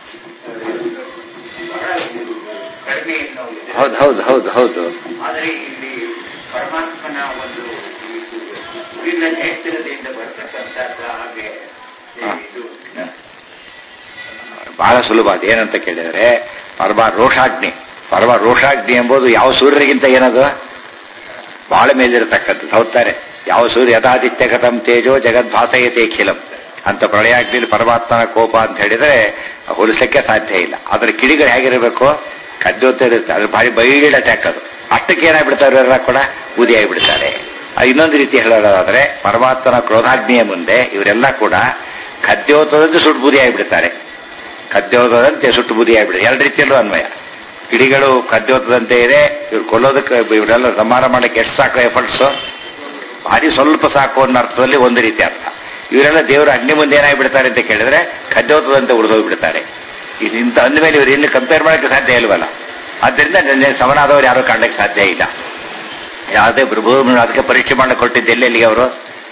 ಬಹಳ ಇದು ಕಡಿಮೆ ಅನ್ನೋ ಇದೆ. ಹೌದು ಹೌದು ಹೌದು ಹೌದು ಆದರೆ ಇಲ್ಲಿ ಪರಮಾತ್ಮನ ಒಂದು ಇದು ಸೂರ್ಯನ ಎತ್ತರದಿಂದ ಬರ್ತಕ್ಕಂಥದ್ದು ಹಾಗೆ ಹಾ. ಇದು ಬಹಳ ಸುಲಭ ಅದು ಏನಂತ ಕೇಳಿದರೆ ಪರಮ ರೋಷಾಗ್ನಿ ಪರಮ ರೋಷಾಗ್ನಿ ಎಂಬುದು ಯಾವ ಸೂರ್ಯರಿಗಿಂತ ಏನದು ಬಹಳ ಮೇಲಿರತಕ್ಕಂಥದ್ದು ಹೌದಾರೆ ಯಾವ ಸೂರ್ಯ ಯಥಾದಿತ್ಯ ಕಥಂ ತೇಜೋ ಜಗದ್ಭಾಸಯತೆ ಖಿಲಂ ಅಂತ ಪ್ರಳಯಾಗ್ನಿಲಿ ಪರಮಾತ್ಮನ ಕೋಪ ಅಂತ ಹೇಳಿದ್ರೆ ಹೋಲಿಸಲಿಕ್ಕೆ ಸಾಧ್ಯ ಇಲ್ಲ ಅದರ ಕಿಡಿಗಳು ಹೇಗಿರಬೇಕು ಕದ್ದೋತ ಇರುತ್ತೆ ಅದ್ರ ಭಾರಿ ಬೈಲ್ಡ್ ಅಟ್ಯಾಕ್ ಅದು ಅಷ್ಟಕ್ಕೆ ಏನಾಗ್ಬಿಡ್ತಾರೆ ಇವರೆಲ್ಲ ಕೂಡ ಬೂದಿಯಾಗಿ ಬಿಡ್ತಾರೆ ಅದು ಇನ್ನೊಂದು ರೀತಿ ಹೇಳೋದಾದ್ರೆ ಪರಮಾತ್ಮನ ಕ್ರೋಧಾಗ್ನಿಯ ಮುಂದೆ ಇವರೆಲ್ಲ ಕೂಡ ಕದ್ಯೋತದಂತೆ ಸುಟ್ಟು ಬೂದಿಯಾಗಿ ಬಿಡ್ತಾರೆ ಕದ್ಯೋತದಂತೆ ಸುಟ್ಟು ಬೂದಿಯಾಗಿ ಬಿಡ್ತಾರೆ ಎರಡು ರೀತಿಯಲ್ಲೂ ಅನ್ವಯ ಕಿಡಿಗಳು ಕದ್ದೋತದಂತೆ ಇದೆ ಇವ್ರು ಕೊಲ್ಲೋದಕ್ಕೆ ಇವರೆಲ್ಲ ಸಂಹಾರ ಮಾಡಕ್ಕೆ ಎಷ್ಟು ಸಾಕು ಎಫರ್ಟ್ಸು ಭಾರಿ ಸ್ವಲ್ಪ ಸಾಕು ಅನ್ನೋ ಅರ್ಥದಲ್ಲಿ ಒಂದು ರೀತಿ ಅರ್ಥ ಇವರೆಲ್ಲ ದೇವರು ಅಗ್ನಿ ಮುಂದೆ ಏನಾಗಿ ಬಿಡ್ತಾರೆ ಅಂತ ಕೇಳಿದ್ರೆ ಕದ್ದೋತದಂತೆ ಉಳಿದೋಗಿ ಬಿಡ್ತಾರೆ ಇದು ಇಂಥ ಅಂದಮೇಲೆ ಇವರು ಇನ್ನು ಕಂಪೇರ್ ಮಾಡೋಕ್ಕೆ ಸಾಧ್ಯ ಇಲ್ವಲ್ಲ ಆದ್ದರಿಂದ ನನ್ನ ಸಮನಾದವರು ಯಾರು ಕಾಣಕ್ಕೆ ಸಾಧ್ಯ ಇಲ್ಲ ಯಾವುದೇ ಪ್ರಭು ಅದಕ್ಕೆ ಪರೀಕ್ಷೆ ಮಾಡಕ್ಕೆ ಕೊಟ್ಟಿದ್ದು ಎಲ್ಲೆಲ್ಲಿಗೆ ಅವರು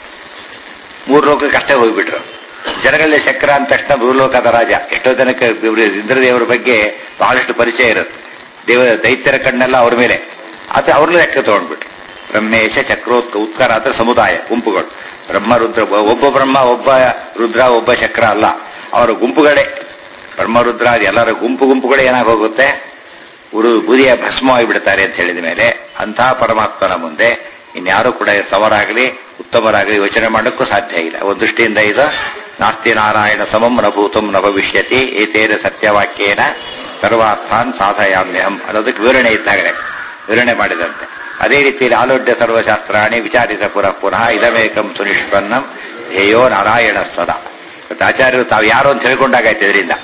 ಮೂರು ಲೋಕಕ್ಕೆ ಅಷ್ಟೇ ಹೋಗ್ಬಿಟ್ರು ಜನಗಳಲ್ಲಿ ಚಕ್ರ ಅಂದ ತಕ್ಷಣ ಭೂಲೋಕದ ರಾಜ ಎಷ್ಟೋ ಜನಕ್ಕೆ ಇವ್ರು ಇಂದ್ರದೇವರ ಬಗ್ಗೆ ಬಹಳಷ್ಟು ಪರಿಚಯ ಇರುತ್ತೆ ದೇವ ದೈತ್ಯರ ಕಣ್ಣೆಲ್ಲ ಅವ್ರ ಮೇಲೆ ಆತ ಅವ್ರನ್ನ ಲೆಕ್ಕ ತಗೊಂಡ್ಬಿಟ್ರು ಬ್ರಹ್ಮೇಶ ಚಕ್ರೋತ್ಕ ಉತ್ಕರ ಅಂತ ಸಮುದಾಯ ಗುಂಪುಗಳು ಬ್ರಹ್ಮ ರುದ್ರ ಒಬ್ಬ ಬ್ರಹ್ಮ ಒಬ್ಬ ರುದ್ರ ಒಬ್ಬ ಚಕ್ರ ಅಲ್ಲ ಅವರ ಗುಂಪುಗಳೇ ಬ್ರಹ್ಮ ರುದ್ರ ಅದು ಎಲ್ಲರ ಗುಂಪು ಗುಂಪುಗಳೇ ಏನಾಗಿ ಹೋಗುತ್ತೆ ಉರು ಬುದಿಯ ಭಸ್ಮವಾಗಿ ಬಿಡ್ತಾರೆ ಅಂತ ಹೇಳಿದ ಮೇಲೆ ಅಂತಹ ಪರಮಾತ್ಮನ ಮುಂದೆ ಇನ್ಯಾರು ಕೂಡ ಸಮರಾಗಲಿ ಉತ್ತಮರಾಗಲಿ ಯೋಚನೆ ಮಾಡೋಕ್ಕೂ ಸಾಧ್ಯ ಇಲ್ಲ ಒಂದು ದೃಷ್ಟಿಯಿಂದ ಇದು ನಾಸ್ತಿ ನಾರಾಯಣ ಸಮಂ ನ ಭೂತಂ ನ ಭವಿಷ್ಯತಿ ಏತೇನ ಸತ್ಯವಾಕ್ಯೇನ ಸರ್ವಾರ್ಥಾನ್ ಸಾಧಯಾಮ್ಯಹಂ ಅನ್ನೋದಕ್ಕೆ ವಿವರಣೆ ಇದ್ದಾಗಲೇ ವಿವರಣೆ ಮಾಡಿದಂತೆ ಅದೇ ರೀತಿಯಲ್ಲಿ ಆಲೋಡ್ಯ ಸರ್ವಶಾಸ್ತ್ರಾಣಿ ವಿಚಾರಿತ ಪುನಃ ಪುನಃ ಇದಮೇಕಂ ಸುನಿಷ್ಪನ್ನಂ ಧ್ಯೇಯೋ ನಾರಾಯಣ ಸದಾ ಇವತ್ತು ಆಚಾರ್ಯರು ತಾವು ಯಾರು ಅಂತ ಹೇಳ್ಕೊಂಡಾಗಾಯ್ತು ಇದರಿಂದ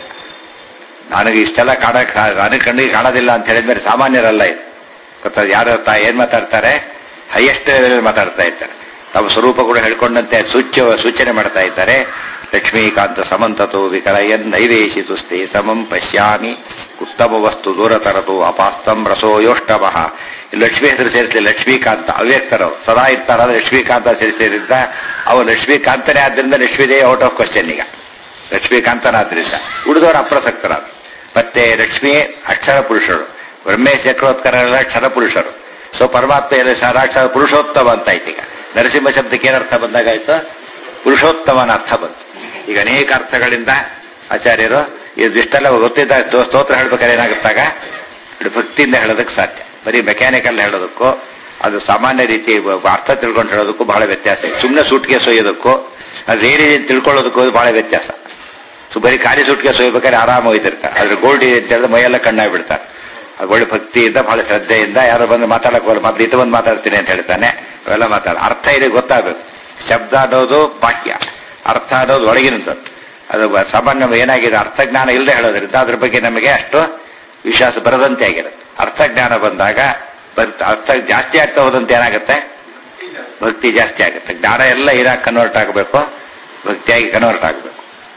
ನನಗೆ ಇಷ್ಟೆಲ್ಲ ಕಾಣ ನನಗೆ ಕಣ್ಣಿಗೆ ಕಾಣೋದಿಲ್ಲ ಅಂತ ಹೇಳಿದ್ಮೇಲೆ ಸಾಮಾನ್ಯರಲ್ಲ ಇದು ಗೊತ್ತಾ ಯಾರು ತಾ ಏನ್ ಮಾತಾಡ್ತಾರೆ ಹೈಯೆಸ್ಟ್ ಮಾತಾಡ್ತಾ ಇದ್ದಾರೆ ತಮ್ಮ ಸ್ವರೂಪ ಕೂಡ ಹೇಳ್ಕೊಂಡಂತೆ ಸೂಚ್ಯ ಸೂಚನೆ ಮಾಡ್ತಾ ಇದ್ದಾರೆ ಲಕ್ಷ್ಮೀಕಾಂತ ಸಮಂತತು ವಿಕಲಯನ್ ನೈವೇಶಿತು ಸ್ತೆ ಸಮಂ ಪಶ್ಯಾಮಿ ಉತ್ತಮ ವಸ್ತು ದೂರತರತು ಅಪಾಸ್ತಂ ರಸೋಯೋಷ್ಟಮಃ ಲಕ್ಷ್ಮೀ ಹೆಸರು ಸೇರಿಸಲಿ ಲಕ್ಷ್ಮೀಕಾಂತ ಅವ್ಯಕ್ತರು ಸದಾ ಇರ್ತಾರಾದ್ರೆ ಲಕ್ಷ್ಮೀಕಾಂತ ಸೇರಿಸಿದ್ರಿಂದ ಅವು ಲಕ್ಷ್ಮೀಕಾಂತನೇ ಆದ್ದರಿಂದ ಲಕ್ಷ್ಮೀದೇ ಔಟ್ ಆಫ್ ಕ್ವಶನ್ ಈಗ ಲಕ್ಷ್ಮೀಕಾಂತನಾದ್ರಿಂದ ಉಳಿದವರು ಅಪ್ರಸಕ್ತರಾದ ಮತ್ತೆ ಲಕ್ಷ್ಮಿ ಅಕ್ಷರ ಪುರುಷರು ಬ್ರಹ್ಮೇಶ್ ಚಕ್ರೋತ್ಕರೆಲ್ಲ ಕ್ಷರ ಪುರುಷರು ಸೊ ಪರಮಾತ್ಮ ಎಲ್ಲ ಕ್ಷರ ಪುರುಷೋತ್ತಮ ಅಂತ ಆಯ್ತು ಈಗ ನರಸಿಂಹ ಶಬ್ದಕ್ಕೆ ಏನರ್ಥ ಬಂದಾಗಾಯ್ತು ಪುರುಷೋತ್ತಮನ ಅರ್ಥ ಬಂತು ಈಗ ಅನೇಕ ಅರ್ಥಗಳಿಂದ ಆಚಾರ್ಯರು ಇದಿಷ್ಟೆಲ್ಲ ಗೊತ್ತಿದ್ದ ಸ್ತೋ- ಸ್ತೋತ್ರ ಹೇಳ್ಬೇಕಾದ್ರೆ ಏನಾಗುತ್ತಾಗ ಇದು ಭಕ್ತಿಯಿಂದ ಹೇಳೋದಕ್ಕೆ ಸಾಧ್ಯ ಬರೀ ಮೆಕ್ಯಾನಿಕಲ್ ಹೇಳೋದಕ್ಕೂ ಅದು ಸಾಮಾನ್ಯ ರೀತಿ ಬ- ಅರ್ಥ ತಿಳ್ಕೊಂಡು ಹೇಳೋದಕ್ಕೂ ಬಹಳ ವ್ಯತ್ಯಾಸ ಇದೆ ಸುಮ್ಮನೆ ಸೂಟ್ಗೆ ಸೊಯ್ಯೋದಕ್ಕೂ ಅದು ಏನಿದೆ ಅಂತ ತಿಳ್ಕೊಳ್ಳೋದಕ್ಕೂ ಬಹಳ ವ್ಯತ್ಯಾಸ ಸೊ ಬರೀ ಖಾಲಿ ಸುಟ್ಕೆ ಸೊಯ್ಬೇಕಾದ್ರೆ ಆರಾಮ ಒಯ್ದಿರ್ತಾರೆ ಆದ್ರೆ ಗೋಲ್ಡ್ ಇದೆ ಅಂತ ಹೇಳಿದ್ರೆ ಮೈಯೆಲ್ಲ ಕಣ್ಣಾಗಿ ಬಿಡ್ತಾರೆ ಅದು ಒಳ್ಳೆ ಭಕ್ತಿಯಿಂದ ಬಹಳ ಶ್ರದ್ಧೆಯಿಂದ ಯಾರು ಬಂದು ಮಾತಾಡಕ್ ಹೋಗಲ್ಲ ಮತ್ತೆ ಇದು ಬಂದು ಮಾತಾಡ್ತೀನಿ ಅಂತ ಹೇಳ್ತಾನೆ ಅವೆಲ್ಲ ಮಾತಾಡ ಅರ್ಥ ಇದೆ ಗೊತ್ತಾಗಬೇಕು ಶಬ್ದ ಅನ್ನೋದು ಬಾಹ್ಯ ಅರ್ಥ ಅನ್ನೋದು ಒಳಗಿನದ್ದು ಅದು ಬ- ಸಾಮಾನ್ಯ ಏನಾಗಿದೆ ಅರ್ಥಜ್ಞಾನ ಇಲ್ಲದೆ ಹೇಳೋದ್ರಿಂದ ಅದ್ರ ಬಗ್ಗೆ ನಮಗೆ ಅಷ್ಟು ವಿಶ್ವಾಸ ಬರದಂತೆ ಆಗಿರುತ್ತೆ ಅರ್ಥಜ್ಞಾನ ಬಂದಾಗ ಬರ್ತ- ಅರ್ಥ ಜಾಸ್ತಿ ಆಗ್ತಾ ಹೋದಂತೆ ಏನಾಗುತ್ತೆ ಭಕ್ತಿ ಜಾಸ್ತಿ ಆಗುತ್ತೆ ಜ್ಞಾನ ಎಲ್ಲ ಇರಾಕ್ ಕನ್ವರ್ಟ್ ಆಗಬೇಕು ಭಕ್ತಿಯಾಗಿ ಕನ್ವರ್ಟ್ ಆಗಬೇಕು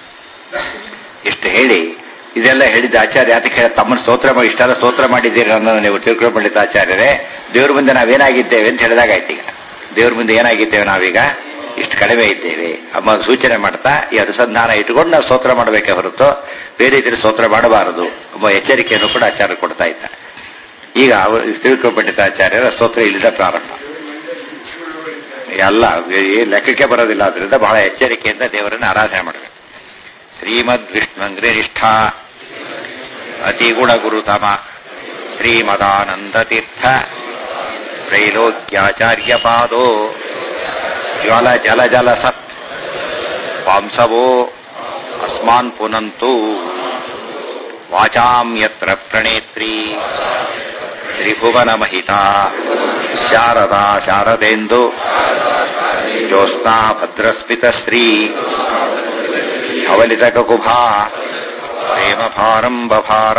ಇಷ್ಟು ಹೇಳಿ ಇದೆಲ್ಲ ಹೇಳಿದ ಆಚಾರ್ಯ ಅದಕ್ಕೆ ಹೇಳಿ ತಮ್ಮನ್ನು ಸ್ತೋತ್ರ ಮಾಡಿ ಇಷ್ಟೆಲ್ಲ ಸ್ತೋತ್ರ ಮಾಡಿದ್ದೀರಿ ಅನ್ನೋದನ್ನ ನೀವು ತಿಳ್ಕೊಂಡು ಪಂಡಿತ ಆಚಾರ್ಯರೇ ದೇವ್ರ ಮುಂದೆ ನಾವೇನಾಗಿದ್ದೇವೆ ಅಂತ ಹೇಳಿದಾಗಾಯ್ತು ಈಗ ದೇವ್ರ ಮುಂದೆ ಏನಾಗಿದ್ದೇವೆ ನಾವೀಗ ಇಷ್ಟು ಕಡಿಮೆ ಇದ್ದೇವೆ ಅಮ್ಮ ಸೂಚನೆ ಮಾಡ್ತಾ ಈ ಅನುಸಂಧಾನ ಇಟ್ಕೊಂಡು ನಾವು ಸ್ತೋತ್ರ ಮಾಡಬೇಕೇ ಹೊರತು ಬೇರೆ ರೀತಿಯಲ್ಲಿ ಸ್ತೋತ್ರ ಮಾಡಬಾರದು ಎಂಬ ಎಚ್ಚರಿಕೆಯನ್ನು ಕೂಡ ಆಚಾರ್ಯ ಕೊಡ್ತಾ ಇದ್ದಾರೆ ಈಗ ಅವರು ತಿಳ್ಕೊಂಡು ಪಂಡಿತ ಆಚಾರ್ಯರ ಸ್ತೋತ್ರ ಇಲ್ಲಿಂದ ಪ್ರಾರಂಭ ಎಲ್ಲ ಈ ಲೆಕ್ಕಕ್ಕೆ ಬರೋದಿಲ್ಲ ಆದ್ರಿಂದ ಬಹಳ ಎಚ್ಚರಿಕೆಯಿಂದ ದೇವರನ್ನು ಆರಾಧನೆ ಮಾಡಬೇಕು ಶ್ರೀಮದ್ ವಿಷ್ಣುಂಗ್ರಿ ನಿಷ್ಠಾ ಅತಿ ಗುಣಗುರುತಮ ಶ್ರೀಮದಾನಂದ ತೀರ್ಥ ತ್ರೈಲೋಕ್ಯಾಚಾರ್ಯ ಪಾದೋ ಜ್ವಲ ಜಲ ಜಲ ಸತ್ ಪಾಂಸವೋ ಅಸ್ಮಾನ್ ಪುನಂತು ವಾಚಾಂ ಯತ್ರ ಪ್ರಣೇತ್ರಿ ತ್ರಿಭುವನ ಮಹಿತಾ ಶಾರದಾ ಶಾರದೇಂದು ಜ್ಯೋತ್ಸ್ನಾ ಭದ್ರಸ್ಮಿತ ಶ್ರೀ ಅವಲಿತಕುಭಾ ಪ್ರೇಮಭಾರಂ ಬಭಾರ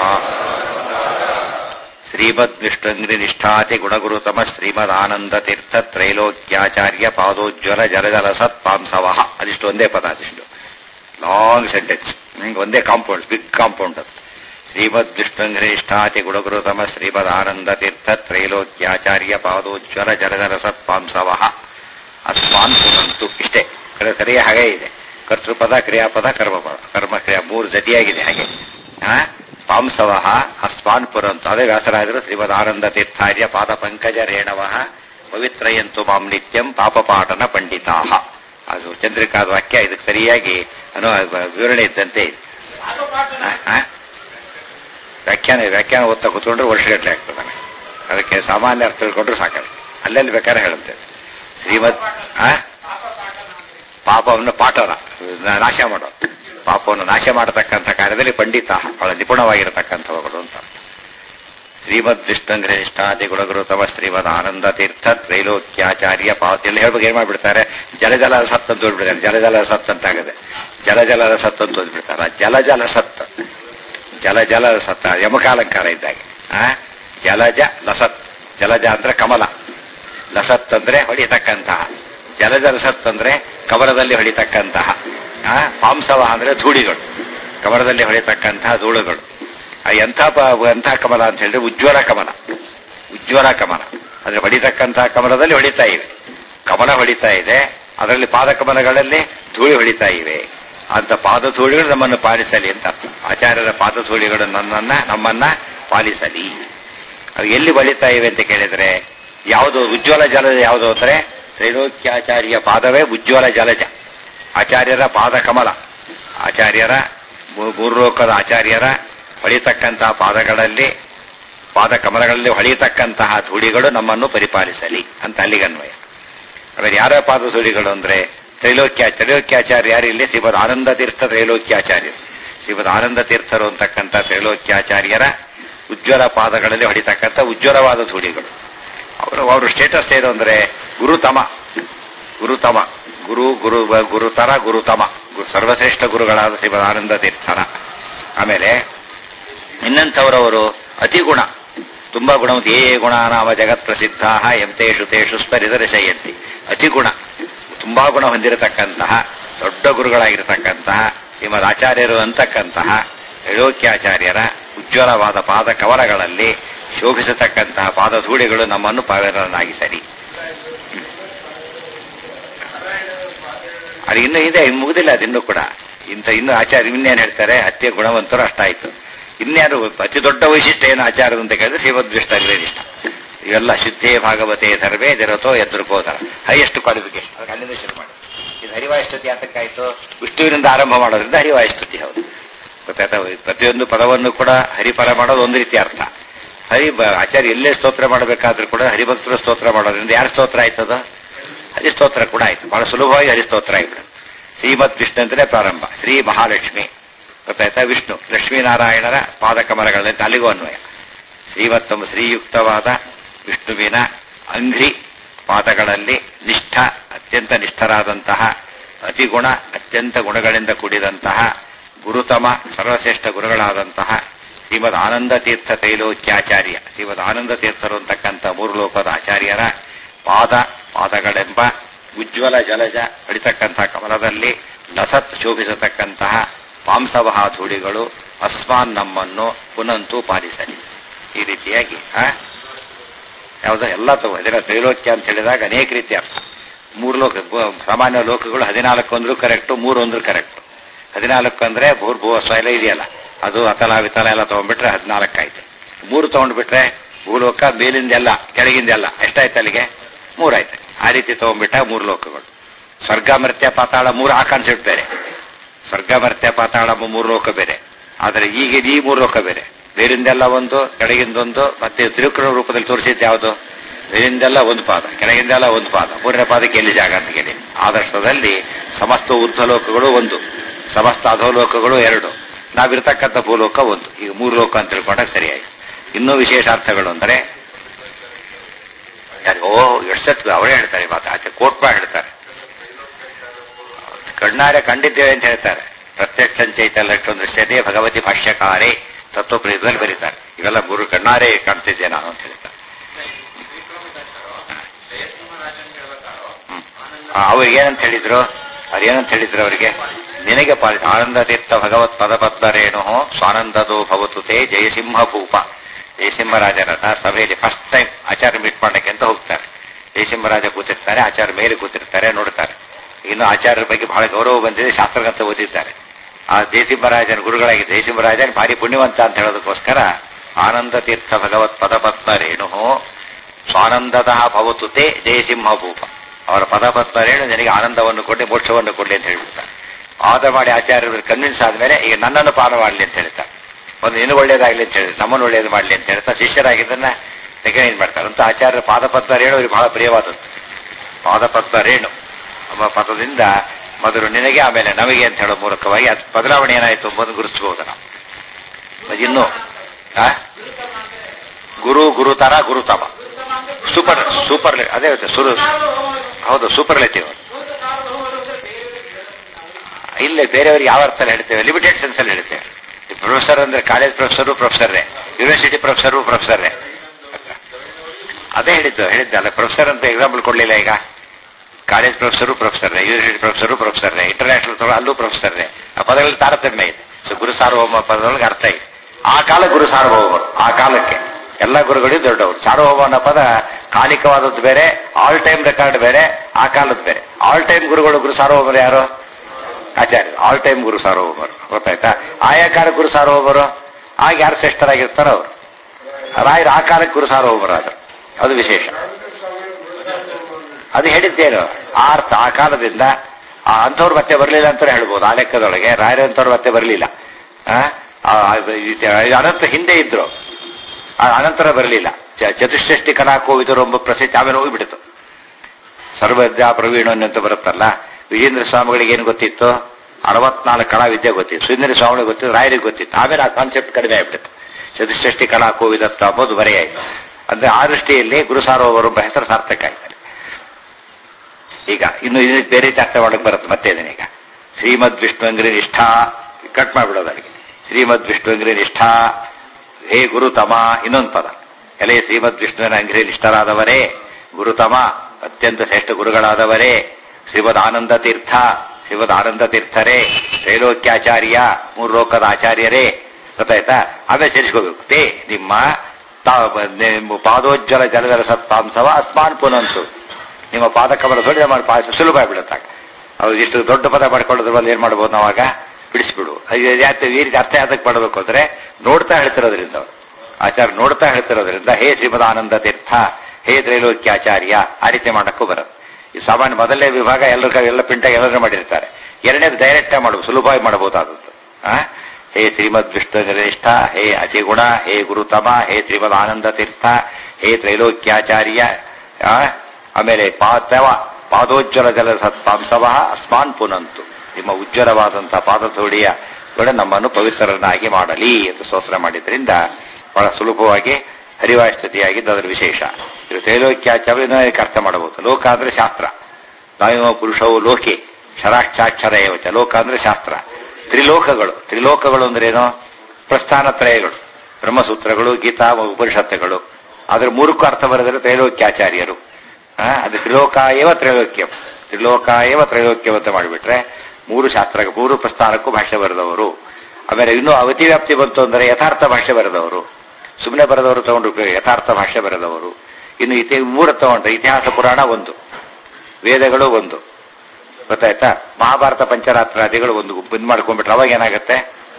ಶ್ರೀಮದ್ವಿಷ್ಣುಂಗ್ರಿ ನಿಷ್ಠಾತಿ ಗುಣಗುರುತಮ ಶ್ರೀಮದಾನಂದ ತೀರ್ಥ ತ್ರೈಲೋಕ್ಯಾಚಾರ್ಯ ಪಾದೋಜ್ವಲ ಜಲಜಲ ಸತ್ಪಾಂಸವ ಅದಿಷ್ಟು ಒಂದೇ ಪದ ಅದಿಷ್ಟು ಲಾಂಗ್ ಸೆಂಟೆನ್ಸ್ ಒಂದೇ ಕಾಂಪೌಂಡ್ ಬಿಗ್ ಕಾಂಪೌಂಡ್ ಅದು ಶ್ರೀಮದ್ ವಿಷ್ಣುಂಗ್ರಿ ನಿಷ್ಠಾತಿ ಗುಣಗುರುತಮ ಶ್ರೀಮದಾನಂದ ತೀರ್ಥ ತ್ರೈಲೋಕ್ಯಾಚಾರ್ಯ ಪಾದೋಜ್ವಲ ಜಲಜಲ ಸತ್ಪಾಂಸವ ಅಸ್ಮಾನ್ ಪುನಂತು ಇಷ್ಟೇ ಕರೆ- ಸರಿಯ ಹಾಗೆ ಇದೆ ಕರ್ತೃಪದ ಕ್ರಿಯಾಪದ ಕರ್ಮಪದ ಕರ್ಮ ಕ್ರಿಯಾ ಮೂರು ಜತಿಯಾಗಿದೆ ಹಾಗೆ ಆ? ಪಾಂಸವಃ ಅಸ್ಮಾನ್ ಪುರಂತು ಅದೇ ವ್ಯಾಸರಾಜರು ಶ್ರೀಮದ್ ಆನಂದ ತೀರ್ಥಾರ್ಯ ಪಾದ ಪಂಕಜ ರೇಣವಃ ಪವಿತ್ರಯಂತು ಮಾಂ ನಿತ್ಯಂ ಪಾಪಪಾಟನ ಪಂಡಿತಾಹ ಅದು ಚಂದ್ರಿಕಾದ ವಾಕ್ಯ ಇದಕ್ಕೆ ಸರಿಯಾಗಿ ಅನು ವಿವರಣೆ ಇದ್ದಂತೆ ಇದೆ. ಆ? ಆ? ವ್ಯಾಖ್ಯಾನ ವ್ಯಾಖ್ಯಾನ ಓದ್ತಾ ಕೂತ್ಕೊಂಡ್ರೆ ವರ್ಷಗಟ್ಟಲೆ ಆಗ್ತದೆ ಅದಕ್ಕೆ ಸಾಮಾನ್ಯ ಅರ್ಥ ತಿಳ್ಕೊಂಡ್ರೆ ಸಾಕಲ್ಲ ಅಲ್ಲೆಲ್ಲಿ ಬೇಕಾದ್ರೆ ಹೇಳುತ್ತೆ ಶ್ರೀಮದ್ ಆ ಪಾಪವನ್ನು ಪಾಠನ ನ- ನಾಶ ಮಾಡೋ ಪಾಪವನ್ನು ನಾಶ ಮಾಡತಕ್ಕಂಥ ಕಾರ್ಯದಲ್ಲಿ ಪಂಡಿತ ಬಹಳ ನಿಪುಣವಾಗಿರತಕ್ಕಂಥವುಗಳು ಅಂತ ಶ್ರೀಮದ್ ವಿಷ್ಣುಂಗ್ರೇಷ್ಠಾದಿ ಗುಣಗುರು ತಮ ಶ್ರೀಮದ್ ಆನಂದ ತೀರ್ಥ ತ್ರೈಲೋಕ್ಯಾಚಾರ್ಯ ಪಾವತಿ ಎಲ್ಲ ಹೇಳ್ಬೇಕು ಏನ್ ಮಾಡ್ಬಿಡ್ತಾರೆ ಜಲಜಲ ಸತ್ ಅಂತ ಓದ್ಬಿಡ್ತಾರೆ ಜಲಜಲ ಸತ್ ಅಂತ ಆಗದೆ ಜಲಜಲ ಸತ್ ಅಂತ ಓದ್ಬಿಡ್ತಾರೆ ಆ ಜಲಜಲ ಸತ್ ಜಲ ಜಲ ಸತ್ತ ಯಮಕಾಲಂಕಾರ ಇದ್ದಾಗ ಆ ಜಲಜ ಲಸತ್ ಜಲಜ ಅಂದ್ರೆ ಕಮಲ ಲಸತ್ ಅಂದ್ರೆ ಹೊಡಿತಕ್ಕಂತಹ ಜಲಜ ಲಸತ್ ಅಂದ್ರೆ ಕಮಲದಲ್ಲಿ ಹೊಡಿತಕ್ಕಂತಹ ಆ ಪಾಂಸವ ಅಂದ್ರೆ ಧೂಳಿಗಳು ಕಮಲದಲ್ಲಿ ಹೊಡಿತಕ್ಕಂತಹ ಧೂಳುಗಳು ಆ ಎಂಥ ಪ- ಎಂಥ ಕಮಲ ಅಂತ ಹೇಳಿದ್ರೆ ಉಜ್ವಲ ಕಮಲ ಉಜ್ವಲ ಕಮಲ ಅಂದ್ರೆ ಹೊಡಿತಕ್ಕಂತಹ ಕಮಲದಲ್ಲಿ ಹೊಡಿತಾ ಇವೆ ಕಮಲ ಹೊಡಿತಾ ಇದೆ ಅದರಲ್ಲಿ ಪಾದಕಮಲಗಳಲ್ಲಿ ಧೂಳಿ ಹೊಡಿತಾ ಇವೆ ಅಂತ ಪಾದಧೂಳಿಗಳು ನಮ್ಮನ್ನು ಪಾಲಿಸಲಿ ಅಂತ ಅರ್ಥ. ಆಚಾರ್ಯರ ಪಾದಧೂಳಿಗಳು ನನ್ನನ್ನ ನಮ್ಮನ್ನ ಪಾಲಿಸಲಿ ಅದು ಎಲ್ಲಿ ಹೊಳಿತಾ ಇವೆ ಅಂತ ಕೇಳಿದ್ರೆ ಯಾವುದು ಉಜ್ವಲ ಜಲಜ ಯಾವುದು ಅಂದ್ರೆ ತ್ರೈಲೋಕ್ಯಾಚಾರ್ಯ ಪಾದವೇ ಉಜ್ವಲ ಜಲಜ ಆಚಾರ್ಯರ ಪಾದ ಕಮಲ ಆಚಾರ್ಯರ ಮೂ- ಮೂರ್ಲೋಕದ ಆಚಾರ್ಯರ ಹೊಳಿತಕ್ಕಂತಹ ಪಾದಗಳಲ್ಲಿ ಪಾದ ಕಮಲಗಳಲ್ಲಿ ಹೊಳೆಯತಕ್ಕಂತಹ ಧೂಳಿಗಳು ನಮ್ಮನ್ನು ಪರಿಪಾಲಿಸಲಿ ಅಂತ ಅಲ್ಲಿಗನ್ವಯ ಆಮೇಲೆ ಯಾರ ಪಾದ ಧೂಳಿಗಳು ಅಂದ್ರೆ ತ್ರೈಲೋಕ್ಯ ತ್ರೈಲೋಕ್ಯಾಚಾರ್ಯ ಯಾರು ಇಲ್ಲಿ ಶ್ರೀಮದ್ ಆನಂದ ತೀರ್ಥ ತ್ರೈಲೋಕ್ಯಾಚಾರ್ಯರು ಶ್ರೀಮದ್ ಆನಂದ ತೀರ್ಥರು ಅಂತಕ್ಕಂಥ ತ್ರೈಲೋಕ್ಯಾಚಾರ್ಯರ ಉಜ್ವಲ ಪಾದಗಳಲ್ಲಿ ಹೊಡಿತಕ್ಕಂಥ ಉಜ್ವಲವಾದ ಧೂಳಿಗಳು ಅವರು ಅವರು ಸ್ಟೇಟಸ್ ಏನು ಅಂದ್ರೆ ಗುರುತಮ ಗುರುತಮ ಗುರು ಗುರು ಗುರುತರ ಗುರುತಮ ಗು- ಸರ್ವಶ್ರೇಷ್ಠ ಗುರುಗಳಾದ ಶ್ರೀಮದ್ ಆನಂದ ತೀರ್ಥರ ಆಮೇಲೆ ಇನ್ನಂಥವರವರು ಅತಿಗುಣ ತುಂಬಾ ಗುಣವಂತ ಏ ಗುಣ ನಾಮ ಜಗತ್ ಪ್ರಸಿದ್ಧ ಎಂತೇಷು ತೇಷು ಸ್ಪರಿದರ್ಶಯಂತಿ ಅತಿಗುಣ ತುಂಬಾ ಗುಣ ಹೊಂದಿರತಕ್ಕಂತಹ ದೊಡ್ಡ ಗುರುಗಳಾಗಿರತಕ್ಕಂತಹ ಶ್ರೀಮದ್ ಆಚಾರ್ಯರು ಅಂತಕ್ಕಂತಹ ತ್ರೈಲೋಕ್ಯಾಚಾರ್ಯರ ಉಜ್ವಲವಾದ ಪಾದ ಕವಲಗಳಲ್ಲಿ ಶೋಭಿಸತಕ್ಕಂತಹ ಪಾದಧೂಳಿಗಳು ನಮ್ಮನ್ನು ಪಾವನನ್ನಾಗಿಸಲಿ ಅದು ಇನ್ನೂ ಇದೆ ಇನ್ನು ಮುಗುದಿಲ್ಲ ಅದಿನ್ನೂ ಕೂಡ ಇಂಥ ಇನ್ನು ಆಚಾರ್ಯ ಇನ್ನೇನು ಹೇಳ್ತಾರೆ ಅತ್ಯ ಗುಣವಂತರು ಅಷ್ಟಾಯ್ತು ಇನ್ಯಾರು ಅತಿ ದೊಡ್ಡ ವೈಶಿಷ್ಟ್ಯ ಏನು ಆಚಾರದ ಅಂತ ಕೇಳಿದ್ರೆ ಶ್ರೀಮದ್ವಿಷ್ಟ ಇಷ್ಟ ಇವೆಲ್ಲ ಶುದ್ಧೇ ಭಾಗವತೆ ಸರ್ವೇ ದಿರತೋ ಎದುರುಕೋದರ ಹೈಯೆಸ್ಟ್ ಕ್ವಾಲಿಫಿಕೇಶನ್ ಅದಕ್ಕೆ ಅಲ್ಲಿಂದ ಶುರು ಮಾಡಿ ಇದು ಹರಿವಾಯಸ್ತುತಿ ಯಾತಕ್ಕಾಯ್ತು ವಿಷ್ಣುವಿನಿಂದ ಆರಂಭ ಮಾಡೋದ್ರಿಂದ ಹರಿವಾಯಸ್ತುತಿ ಹೌದು ಗೊತ್ತಾಯ್ತಾ ಪ್ರತಿಯೊಂದು ಪದವನ್ನು ಕೂಡ ಹರಿಪರ ಮಾಡೋದು ಒಂದು ರೀತಿ ಅರ್ಥ ಹರಿ ಬ- ಆಚಾರ್ಯ ಎಲ್ಲೇ ಸ್ತೋತ್ರ ಮಾಡಬೇಕಾದ್ರೂ ಕೂಡ ಹರಿಭಕ್ತರು ಸ್ತೋತ್ರ ಮಾಡೋದ್ರಿಂದ ಯಾರ ಸ್ತೋತ್ರ ಆಯ್ತದ ಹರಿಸ್ತೋತ್ರ ಕೂಡ ಆಯ್ತು ಬಹಳ ಸುಲಭವಾಗಿ ಹರಿಸ್ತೋತ್ರ ಆಯ್ತು ಶ್ರೀಮದ್ ವಿಷ್ಣು ಅಂತಲೇ ಪ್ರಾರಂಭ ಶ್ರೀ ಮಹಾಲಕ್ಷ್ಮಿ ಗೊತ್ತಾಯ್ತಾ ವಿಷ್ಣು ಲಕ್ಷ್ಮೀನಾರಾಯಣರ ಪಾದಕಮಲಗಳಲ್ಲಿ ಅಲ್ಲಿಗೂ ಅನ್ವಯ ಶ್ರೀಮತ್ತಮ ಶ್ರೀಯುಕ್ತವಾದ ವಿಷ್ಣುವಿನ ಅಂಘ್ರಿ ಪಾದಗಳಲ್ಲಿ ನಿಷ್ಠ ಅತ್ಯಂತ ನಿಷ್ಠರಾದಂತಹ ಅತಿಗುಣ ಅತ್ಯಂತ ಗುಣಗಳಿಂದ ಕೂಡಿದಂತಹ ಗುರುತಮ ಸರ್ವಶ್ರೇಷ್ಠ ಗುರುಗಳಾದಂತಹ ಶ್ರೀಮದ್ ಆನಂದ ತೀರ್ಥ ತೈಲೋಕ್ಯಾಚಾರ್ಯ ಶ್ರೀಮದ್ ಆನಂದ ತೀರ್ಥರು ಅಂತಕ್ಕಂಥ ಮೂರು ಲೋಕದ ಆಚಾರ್ಯರ ಪಾದ ಪಾದಗಳೆಂಬ ಉಜ್ವಲ ಜಲಜ ಹೊಡಿತಕ್ಕಂಥ ಕಮಲದಲ್ಲಿ ಲಸತ್ ಶೋಭಿಸತಕ್ಕಂತಹ ಮಾಂಸವಹ ಧೂಳಿಗಳು ಅಸ್ಮಾನ್ ನಮ್ಮನ್ನು ಪುನಂತೂ ಪಾಲಿಸಲಿ ಈ ರೀತಿಯಾಗಿ ಆ ಯಾವುದೋ ಎಲ್ಲ ತಗೋ ಇದರ ತ್ರೈಲೋಕ್ಯ ಅಂತ ಹೇಳಿದಾಗ ಅನೇಕ ರೀತಿ ಅರ್ಥ ಮೂರು ಲೋಕ ಬ- ಸಾಮಾನ್ಯ ಲೋಕಗಳು ಹದಿನಾಲ್ಕು ಅಂದ್ರೂ ಕರೆಕ್ಟು ಮೂರು ಅಂದ್ರೂ ಕರೆಕ್ಟ್ ಹದಿನಾಲ್ಕು ಅಂದ್ರೆ ಭೂರ್ಭುವ ಸ್ವೈಲ ಇದೆಯಲ್ಲ ಅದು ಅತಲ ವಿತಲ ಎಲ್ಲ ತಗೊಂಡ್ಬಿಟ್ರೆ ಹದಿನಾಲ್ಕು ಆಯ್ತು ಮೂರು ತಗೊಂಡ್ಬಿಟ್ರೆ ಭೂಲೋಕ ಮೇಲಿಂದೆಲ್ಲ ಕೆಳಗಿಂದೆಲ್ಲ ಎಷ್ಟಾಯ್ತು ಅಲ್ಲಿಗೆ ಮೂರಾಯ್ತು ಆ ರೀತಿ ತಗೊಂಡ್ಬಿಟ್ಟ ಮೂರು ಲೋಕಗಳು ಸ್ವರ್ಗ ಮರ್ತ್ಯ ಪಾತಾಳ ಮೂರು ಆ ಕಾನ್ಸೆಪ್ಟ್ ಬೇರೆ ಸ್ವರ್ಗ ಮರ್ತ್ಯ ಪಾತಾಳ ಮೂರು ಲೋಕ ಬೇರೆ ಆದರೆ ಈಗ ಈ ಮೂರು ಲೋಕ ಬೇರೆ ಬೇರಿಂದೆಲ್ಲ ಒಂದು ಕೆಳಗಿಂದೊಂದು ಮತ್ತೆ ತ್ರಿವಿಕ್ರಮ ರೂಪದಲ್ಲಿ ತೋರಿಸಿದ್ದು ಯಾವುದು ಬೇರಿಂದೆಲ್ಲ ಒಂದು ಪಾದ ಕೆಳಗಿಂದೆಲ್ಲ ಒಂದು ಪಾದ ಮೂರನೇ ಪಾದಕ್ಕೆ ಎಲ್ಲಿ ಜಾಗ ಅಂತ ಕೇಳಿ ಆದರ್ಶದಲ್ಲಿ ಸಮಸ್ತ ಊರ್ಧ್ವಲೋಕಗಳು ಒಂದು ಸಮಸ್ತ ಅಧೋಲೋಕಗಳು ಎರಡು ನಾವಿರ್ತಕ್ಕಂಥ ಭೂಲೋಕ ಒಂದು ಈಗ ಮೂರು ಲೋಕ ಅಂತ ತಿಳ್ಕೊಂಡಾಗ ಸರಿಯಾಗಿ ಇನ್ನೂ ವಿಶೇಷ ಅರ್ಥಗಳು ಅಂದರೆ ಯಾರು, ಓ ಎಷ್ಟೊತ್ತು ಅವರೇ ಹೇಳ್ತಾರೆ ಮಾತು ಆಚೆ ಕೋಟ್ಪ ಹೇಳ್ತಾರೆ ಕಣ್ಣಾರೆ ಕಂಡಿದ್ದೇವೆ ಅಂತ ಹೇಳ್ತಾರೆ ಪ್ರತ್ಯಕ್ಷ ಚೈತನ್ಯ ದೃಶ್ಯತೆ ಭಗವತಿ ಭಾಷ್ಯಕಾರೇ ತತ್ವಪ್ರೀತದಲ್ಲಿ ಬರೀತಾರೆ ಇವೆಲ್ಲ ಗುರು ಕಣ್ಣಾರೆ ಕಾಣ್ತಿದ್ದೆ ನಾನು ಅಂತ ಹೇಳ್ತಾರೆ ಹ್ಮ್. ಆ, ಅವ್ರಿಗೆ ಏನಂತ ಹೇಳಿದ್ರು ಅವ್ರು ಏನಂತ ಹೇಳಿದ್ರು ಅವರಿಗೆ ನಿನಗೆ ಪಾಲಿಸ ಆನಂದ ತೀರ್ಥ ಭಗವತ್ ಪದಪದ್ಮರೇಣು ಸ್ವಾನಂದದೋ ಭವತು ತೇ ಜಯಸಿಂಹ ಭೂಪ ಜಯಸಿಂಹರಾಜರನ್ನ ಸಭೆಯಲ್ಲಿ ಫಸ್ಟ್ ಟೈಮ್ ಆಚಾರ್ಯ ಮೀಟ್ ಮಾಡಕ್ಕೆ ಅಂತ ಹೋಗ್ತಾರೆ ಜಯಸಿಂಹರಾಜ ಕೂತಿರ್ತಾರೆ ಆಚಾರ್ಯ ಮೇಲೆ ಕೂತಿರ್ತಾರೆ ನೋಡ್ತಾರೆ ಇನ್ನು ಆಚಾರ್ಯರ ಬಗ್ಗೆ ಬಹಳ ಗೌರವ ಬಂದಿದೆ ಶಾಸ್ತ್ರಗಂತ ಓದಿದ್ದಾರೆ ಆ ಜಯಸಿಂಹರಾಜನ ಗುರುಗಳಾಗಿ ಜಯಸಿಂಹರಾಜನ್ ಭಾರಿ ಪುಣ್ಯವಂತ ಅಂತ ಹೇಳೋದಕ್ಕೋಸ್ಕರ ಆನಂದ ತೀರ್ಥ ಭಗವತ್ ಪದಪದ್ಮ ರೇಣು ಸ್ವಾನಂದದ ಭವತು ತೇ ಜಯಸಿಂಹ ಭೂಪ ಅವರ ಪದಪದ್ಮ ರೇಣು ನನಗೆ ಆನಂದವನ್ನು ಕೊಡಿ ಮೋಕ್ಷವನ್ನು ಕೊಡಲಿ ಅಂತ ಹೇಳ್ಬಿಡ್ತಾರೆ ವಾದ ಮಾಡಿ ಆಚಾರ್ಯರು ಕನ್ವಿನ್ಸ್ ಆದ್ಮೇಲೆ ಈಗ ನನ್ನನ್ನು ಪಾನ ಮಾಡಲಿ ಅಂತ ಹೇಳ್ತಾರೆ ಒಂದು ನಿನಗೆ ಒಳ್ಳೇದಾಗ್ಲಿ ಅಂತ ಹೇಳಿದ್ರೆ ನಮ್ಮನ್ನು ಒಳ್ಳೇದು ಮಾಡಲಿ ಅಂತ ಹೇಳ್ತಾ ಶಿಷ್ಯರಾಗಿದ್ದನ್ನ ರೆಕಗ್ನೈಸ್ ಮಾಡ್ತಾರೆ ಅಂತ ಆಚಾರ್ಯರ ಪಾದಪದ್ಮ ರೇಣು ಅವರಿಗೆ ಬಹಳ ಪ್ರಿಯವಾದದ್ದು ಪಾದಪದ್ಮ ರೇಣು ಎಂಬ ಪದದಿಂದ ಮೊದಲು ನಿನಗೆ ಆಮೇಲೆ ನಮಗೆ ಅಂತ ಹೇಳೋ ಮೂಲಕವಾಗಿ ಅದು ಬದಲಾವಣೆ ಏನಾಯಿತು ಎಂಬುದನ್ನು ಗುರುತಿಸಬಹುದು ನಾವು ಅದು ಇನ್ನು ಆ? ಗುರು ಗುರುತರ ಗುರುತಮ ಸೂಪರ್ ಸೂಪರ್ ಅದೇ ಸುರು ಹೌದು ಸೂಪರ್ ಲೆಟಿವ್ ಇಲ್ಲ ಬೇರೆಯವ್ರಿಗೆ ಯಾವ ಅರ್ಥದಲ್ಲಿ ಹೇಳ್ತೇವೆ ಲಿಮಿಟೆಡ್ ಸೆನ್ಸ್ ಅಲ್ಲಿ ಹೇಳ್ತೇವೆ ಪ್ರೊಫೆಸರ್ ಅಂದ್ರೆ ಕಾಲೇಜ್ ಪ್ರೊಫೆಸರು ಪ್ರೊಫೆಸರ್ರೇ ಯೂನಿವರ್ಸಿಟಿ ಪ್ರೊಫೆಸರು ಪ್ರೊಫೆಸರ್ರೇ ಅದೇ ಹೇಳಿದ್ದು ಹೇಳಿದ್ದಲ್ಲ ಪ್ರೊಫೆಸರ್ ಅಂತ ಎಕ್ಸಾಂಪಲ್ ಕೊಡ್ಲಿಲ್ಲ ಈಗ ಕಾಲೇಜ್ ಪ್ರೊಫೆಸರು ಪ್ರೊಫೆಸರ್ರೇ ಯೂನಿವರ್ಸಿಟಿ ಪ್ರೊಫೆಸರು ಪ್ರೊಫೆಸರ್ರೇ ಇಂಟರ್ನ್ಯಾಷನಲ್ ತಗೊಳ್ಳಿ ಅಲ್ಲೂ ಪ್ರೊಫೆಸರ್ರೇ ಆ ಪದಗಳಲ್ಲಿ ತಾರತಮ್ಯ ಇದೆ ಸೊ ಗುರು ಸಾರ್ವಭೌಮ ಪದದೊಳಗೆ ಅರ್ಥ ಇದೆ ಆ ಕಾಲ ಗುರು ಸಾರ್ವಭೌಮರು ಆ ಕಾಲಕ್ಕೆ ಎಲ್ಲ ಗುರುಗಳು ದೊಡ್ಡವರು ಸಾರ್ವಭೌಮ ಅನ್ನೋ ಪದ ಕಾಲಿಕವಾದದ್ದು ಬೇರೆ ಆಲ್ ಟೈಮ್ ರೆಕಾರ್ಡ್ ಬೇರೆ ಆ ಕಾಲದ ಬೇರೆ ಆಲ್ ಟೈಮ್ ಗುರುಗಳು ಗುರು ಸಾರ್ವಭೌಮರು ಯಾರು ಆಚಾರ್ಯ ಆಲ್ ಟೈಮ್ ಗುರು ಸಾರ್ವಭೌಮರು ಗೊತ್ತಾಯ್ತಾ ಆಯಾ ಕಾಲ ಗುರು ಸಾರ್ವಭೌಮರು ಆಗ ಯಾರು ಶ್ರೇಷ್ಠರಾಗಿರ್ತಾರೋ ಅವರು ರಾಯರು ಆ ಕಾಲಕ್ಕೆ ಗುರು ಸಾರ್ವಭೌಮರಾದರು ಅದು ವಿಶೇಷ ಅದು ಹೇಳಿದ್ದೇನು ಆ ಅರ್ಥ ಆ ಕಾಲದಿಂದ ಆ ಅಂಥವ್ರು ಮತ್ತೆ ಬರಲಿಲ್ಲ ಅಂತ ಹೇಳ್ಬೋದು ಆ ಲೆಕ್ಕದೊಳಗೆ ರಾಯರ ಅಂಥವ್ರು ಮತ್ತೆ ಬರಲಿಲ್ಲ ಅನಂತ ಹಿಂದೆ ಇದ್ರು ಆ ಅನಂತರ ಬರಲಿಲ್ಲ ಚತುಷ್ಠಿ ಕಲಾ ಕೋವಿದರು ಎಂಬ ಪ್ರಸಿದ್ಧಿ ಆಮೇಲೆ ಹೋಗಿಬಿಡ್ತು ಸರ್ವಜ್ಞ ಪ್ರವೀಣ ಅಂತ ಬರುತ್ತಲ್ಲ ವಿಜೇಂದ್ರ ಸ್ವಾಮಿಗಳಿಗೆ ಏನು ಗೊತ್ತಿತ್ತು ಅರವತ್ನಾಲ್ಕು ಕಲಾ ವಿದ್ಯೆ ಗೊತ್ತಿತ್ತು ಸುಂದರ ಸ್ವಾಮಿಗಳಿಗೆ ಗೊತ್ತಿತ್ತು ರಾಯರಿಗೆ ಗೊತ್ತಿತ್ತು ಆಮೇಲೆ ಆ ಕಾನ್ಸೆಪ್ಟ್ ಕಡಿಮೆ ಆಗ್ಬಿಡುತ್ತೆ ಚತುಷ್ಠಿ ಕಲಾ ಕೋವಿದತ್ತ ಅಂಬೋದು ಬರೆಯಾಯಿತು ಅಂದ್ರೆ ಆ ದೃಷ್ಟಿಯಲ್ಲಿ ಗುರು ಸಾರ್ವಭೌಮರು ಎಂಬ ಹೆಸರು ಸಾರ್ಥಕ ಆಯ್ತಾರೆ ಈಗ ಇನ್ನು ಇದಕ್ಕೆ ಬೇರೆ ರೀತಿ ಅರ್ಥ ಮಾಡಕ್ಕೆ ಬರುತ್ತೆ ಮತ್ತೆ ಇದನ್ನೀಗ ಶ್ರೀಮದ್ ವಿಷ್ಣುಂಗ್ರಿ ನಿಷ್ಠಾ ಕಟ್ ಮಾಡ್ಬಿಡೋದು ಅದಕ್ಕೆ ಶ್ರೀಮದ್ ವಿಷ್ಣುಂಗ್ರಿ ನಿಷ್ಠಾ ಹೇ ಗುರುತಮ ಇನ್ನೊಂದು ಪದ ಎಲೆ ಶ್ರೀಮದ್ ವಿಷ್ಣುವಿನ ಅಂಗ್ರಿ ನಿಷ್ಠರಾದವರೇ ಗುರುತಮ ಅತ್ಯಂತ ಶ್ರೇಷ್ಠ ಗುರುಗಳಾದವರೇ ಶ್ರೀಮದ್ ಆನಂದ ತೀರ್ಥ ಶ್ರೀಮದ್ ಆನಂದ ತೀರ್ಥರೇ ತ್ರೈಲೋಕ್ಯಾಚಾರ್ಯ ಮೂರು ಲೋಕದ ಆಚಾರ್ಯರೇ ಗೊತ್ತಾಯ್ತಾ ಆಮೇಲೆ ಸೇರಿಸ್ಕೋಬೇಕು ತೇ ನಿಮ್ಮ ತಾ- ನಿಮ್ಮ ಪಾದೋಜ್ವಲ ಜಲದರ ಸತ್ಪಾಂಸವ ಅಸ್ಮಾನ್ ಪುನಂತು ನಿಮ್ಮ ಪಾದಕಮಲ ದೊಡ್ಡ ಮಾಡಿ ಪಾಲಿಸ ಸುಲಭ ಆಗ್ಬಿಡುತ್ತಾಗ ಅವ್ರು ಇಷ್ಟು ದೊಡ್ಡ ಪದ ಮಾಡ್ಕೊಳ್ಳೋದ್ರ ಬಂದು ಏನ್ ಮಾಡ್ಬೋದು ನಾವಾಗ ಬಿಡಿಸ್ಬಿಡು ಅದು ಯಾಕೆ ಈ ರೀತಿ ಅರ್ಥ ಯಾತಕ್ಕೆ ಮಾಡಬೇಕು ಅಂದ್ರೆ ನೋಡ್ತಾ ಹೇಳ್ತಿರೋದ್ರಿಂದ ಅವ್ರು ಆಚಾರ್ಯ ನೋಡ್ತಾ ಹೇಳ್ತಿರೋದ್ರಿಂದ ಹೇ ಶ್ರೀಮದ್ ಆನಂದ ತೀರ್ಥ ಹೇ ತ್ರೈಲೋಕ್ಯಾಚಾರ್ಯ ಆ ರೀತಿ ಮಾಡಕ್ಕೂ ಬರೋದು ಈ ಸಾಮಾನ್ಯ ಮೊದಲನೇ ವಿಭಾಗ ಎಲ್ಲರ ಎಲ್ಲ ಪಿಂಟ ಎಲ್ಲರೂ ಮಾಡಿರ್ತಾರೆ ಎರಡನೇದು ಡೈರೆಕ್ಟ್ ಮಾಡಬಹುದು ಸುಲಭವಾಗಿ ಮಾಡಬಹುದಾದದ್ದು ಆ ಹೇ ಶ್ರೀಮದ್ ವಿಷ್ಣು ನಿಷ್ಠ ಹೇ ಅತಿಗುಣ ಹೇ ಗುರುತಮ ಹೇ ಶ್ರೀಮದ್ ಆನಂದ ತೀರ್ಥ ಹೇ ತ್ರೈಲೋಕ್ಯಾಚಾರ್ಯ ಆ, ಆಮೇಲೆ ಪಾತವ ಪಾದೋಜ್ವಲ ಜಲ ಸತ್ಪಾಂಸವ ಅಸ್ಮಾನ್ ಪುನಂತು ನಿಮ್ಮ ಉಜ್ವಲವಾದಂತಹ ಪಾದಧೂಳಿಯ ಕೂಡ ನಮ್ಮನ್ನು ಪವಿತ್ರರನ್ನಾಗಿ ಮಾಡಲಿ ಎಂದು ಸ್ತೋತ್ರ ಮಾಡಿದ್ರಿಂದ ಬಹಳ ಸುಲಭವಾಗಿ ಹರಿವಾಯ ಸ್ಥಿತಿಯಾಗಿದ್ದು ಅದರ ವಿಶೇಷ ಇದು ತ್ರೈಲೋಕ್ಯಾಚಾರ್ಯ ಅರ್ಥ ಮಾಡಬಹುದು ಲೋಕ ಅಂದ್ರೆ ಶಾಸ್ತ್ರ ನಾವೇನೋ ಪುರುಷವು ಲೋಕೆ ಶರಾಕ್ಷಾಕ್ಷರ ಏವಚ ಲೋಕ ಅಂದ್ರೆ ಶಾಸ್ತ್ರ ತ್ರಿಲೋಕಗಳು ತ್ರಿಲೋಕಗಳು ಅಂದ್ರೇನು ಪ್ರಸ್ಥಾನತ್ರಯಗಳು ಬ್ರಹ್ಮಸೂತ್ರಗಳು ಗೀತಾ ಉಪನಿಷತ್ತುಗಳು ಅದ್ರ ಮೂರಕ್ಕೂ ಅರ್ಥ ಬರೆದರೆ ತ್ರೈಲೋಕ್ಯಾಚಾರ್ಯರು ಆ, ಅದು ತ್ರಿಲೋಕ ಏವ ತ್ರೈಲೋಕ್ಯಂ ತ್ರಿಲೋಕ ಏವ ತ್ರೈಲೋಕ್ಯಂ ಅಂತ ಮಾಡಿಬಿಟ್ರೆ ಮೂರು ಶಾಸ್ತ್ರ ಮೂರು ಪ್ರಸ್ಥಾನಕ್ಕೂ ಭಾಷೆ ಬರೆದವರು ಆಮೇಲೆ ಇನ್ನೂ ಅವತಿವ್ಯಾಪ್ತಿ ಬಂತು ಅಂದರೆ ಯಥಾರ್ಥ ಭಾಷೆ ಬರೆದವರು ಸುಮ್ಮನೆ ಬರೆದವರು ತಗೊಂಡು ಉಪಯೋಗ ಯಥಾರ್ಥ ಭಾಷೆ ಬರೆದವರು ಇನ್ನು ಇತಿ ಮೂರು ತಗೊಂಡ್ರೆ ಇತಿಹಾಸ ಪುರಾಣ ಒಂದು ವೇದಗಳು ಒಂದು ಗೊತ್ತಾಯ್ತಾ ಮಹಾಭಾರತ ಪಂಚರಾತ್ರಾದಿಗಳು ಒಂದು ಬಂದ್ ಮಾಡ್ಕೊಂಡ್ಬಿಟ್ರೆ ಅವಾಗ ಏನಾಗುತ್ತೆ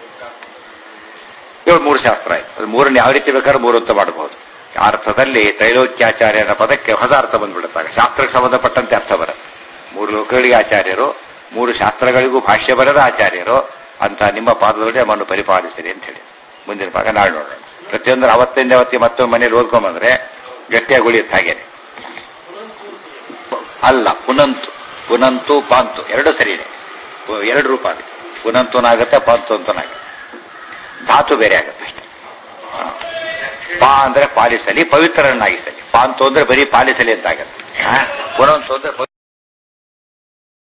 ಇವಾಗ ಮೂರು ಶಾಸ್ತ್ರ ಆಯ್ತು ಅದು ಮೂರನ್ನ ಯಾವ ರೀತಿ ಬೇಕಾದ್ರೂ ಮೂರು ಅಂತ ಮಾಡಬಹುದು ಆ ಅರ್ಥದಲ್ಲಿ ತ್ರೈಲೋಕ್ಯಾಚಾರ್ಯರ ಪದಕ್ಕೆ ಹೊಸ ಅರ್ಥ ಬಂದ್ಬಿಡುತ್ತಾಗ ಶಾಸ್ತ್ರಕ್ಕೆ ಸಂಬಂಧಪಟ್ಟಂತೆ ಅರ್ಥ ಬರುತ್ತೆ ಮೂರು ಲೋಕಗಳಿಗೆ ಆಚಾರ್ಯರು ಮೂರು ಶಾಸ್ತ್ರಗಳಿಗೂ ಭಾಷ್ಯ ಬರದ ಆಚಾರ್ಯರು ಅಂತ ನಿಮ್ಮ ಪಾದದೊಳಗೆ ನಮ್ಮನ್ನು ಪರಿಪಾಲಿಸಿರಿ ಅಂತ ಹೇಳಿ ಮುಂದಿನ ಭಾಗ ನಾಳೆ ನೋಡೋಣ ಪ್ರತಿಯೊಂದು ಅವತ್ತಿಂದ ಅವತ್ತಿ ಮತ್ತೊಮ್ಮೆ ಮನೇಲಿ ಓದ್ಕೊಂಬಂದ್ರೆ ಗಟ್ಟಿಯಾಗಿ ಉಳಿಯುತ್ತೆ ಹಾಗೇನೆ ಅಲ್ಲ ಪುನಂತು ಪುನಂತು ಪಾಂತು ಎರಡು ಸರಿ ಇದೆ ಎರಡು ರೂಪ ಆಗುತ್ತೆ ಪುನಂತುನಾಗುತ್ತೆ ಪಾಂತು ಅಂತನಾಗುತ್ತೆ ಧಾತು ಬೇರೆ ಆಗುತ್ತೆ ಅಷ್ಟೇ ಹಾ. ಪಾ ಅಂದ್ರೆ ಪಾಲಿಸಲಿ ಪವಿತ್ರರನ್ನಾಗಿಸಲಿ ಪಾಂತು ಅಂದ್ರೆ ಬರೀ ಪಾಲಿಸಲಿ ಅಂತ ಆಗತ್ತೆ ಹಾ? ಪುನಂತು ಅಂದ್ರೆ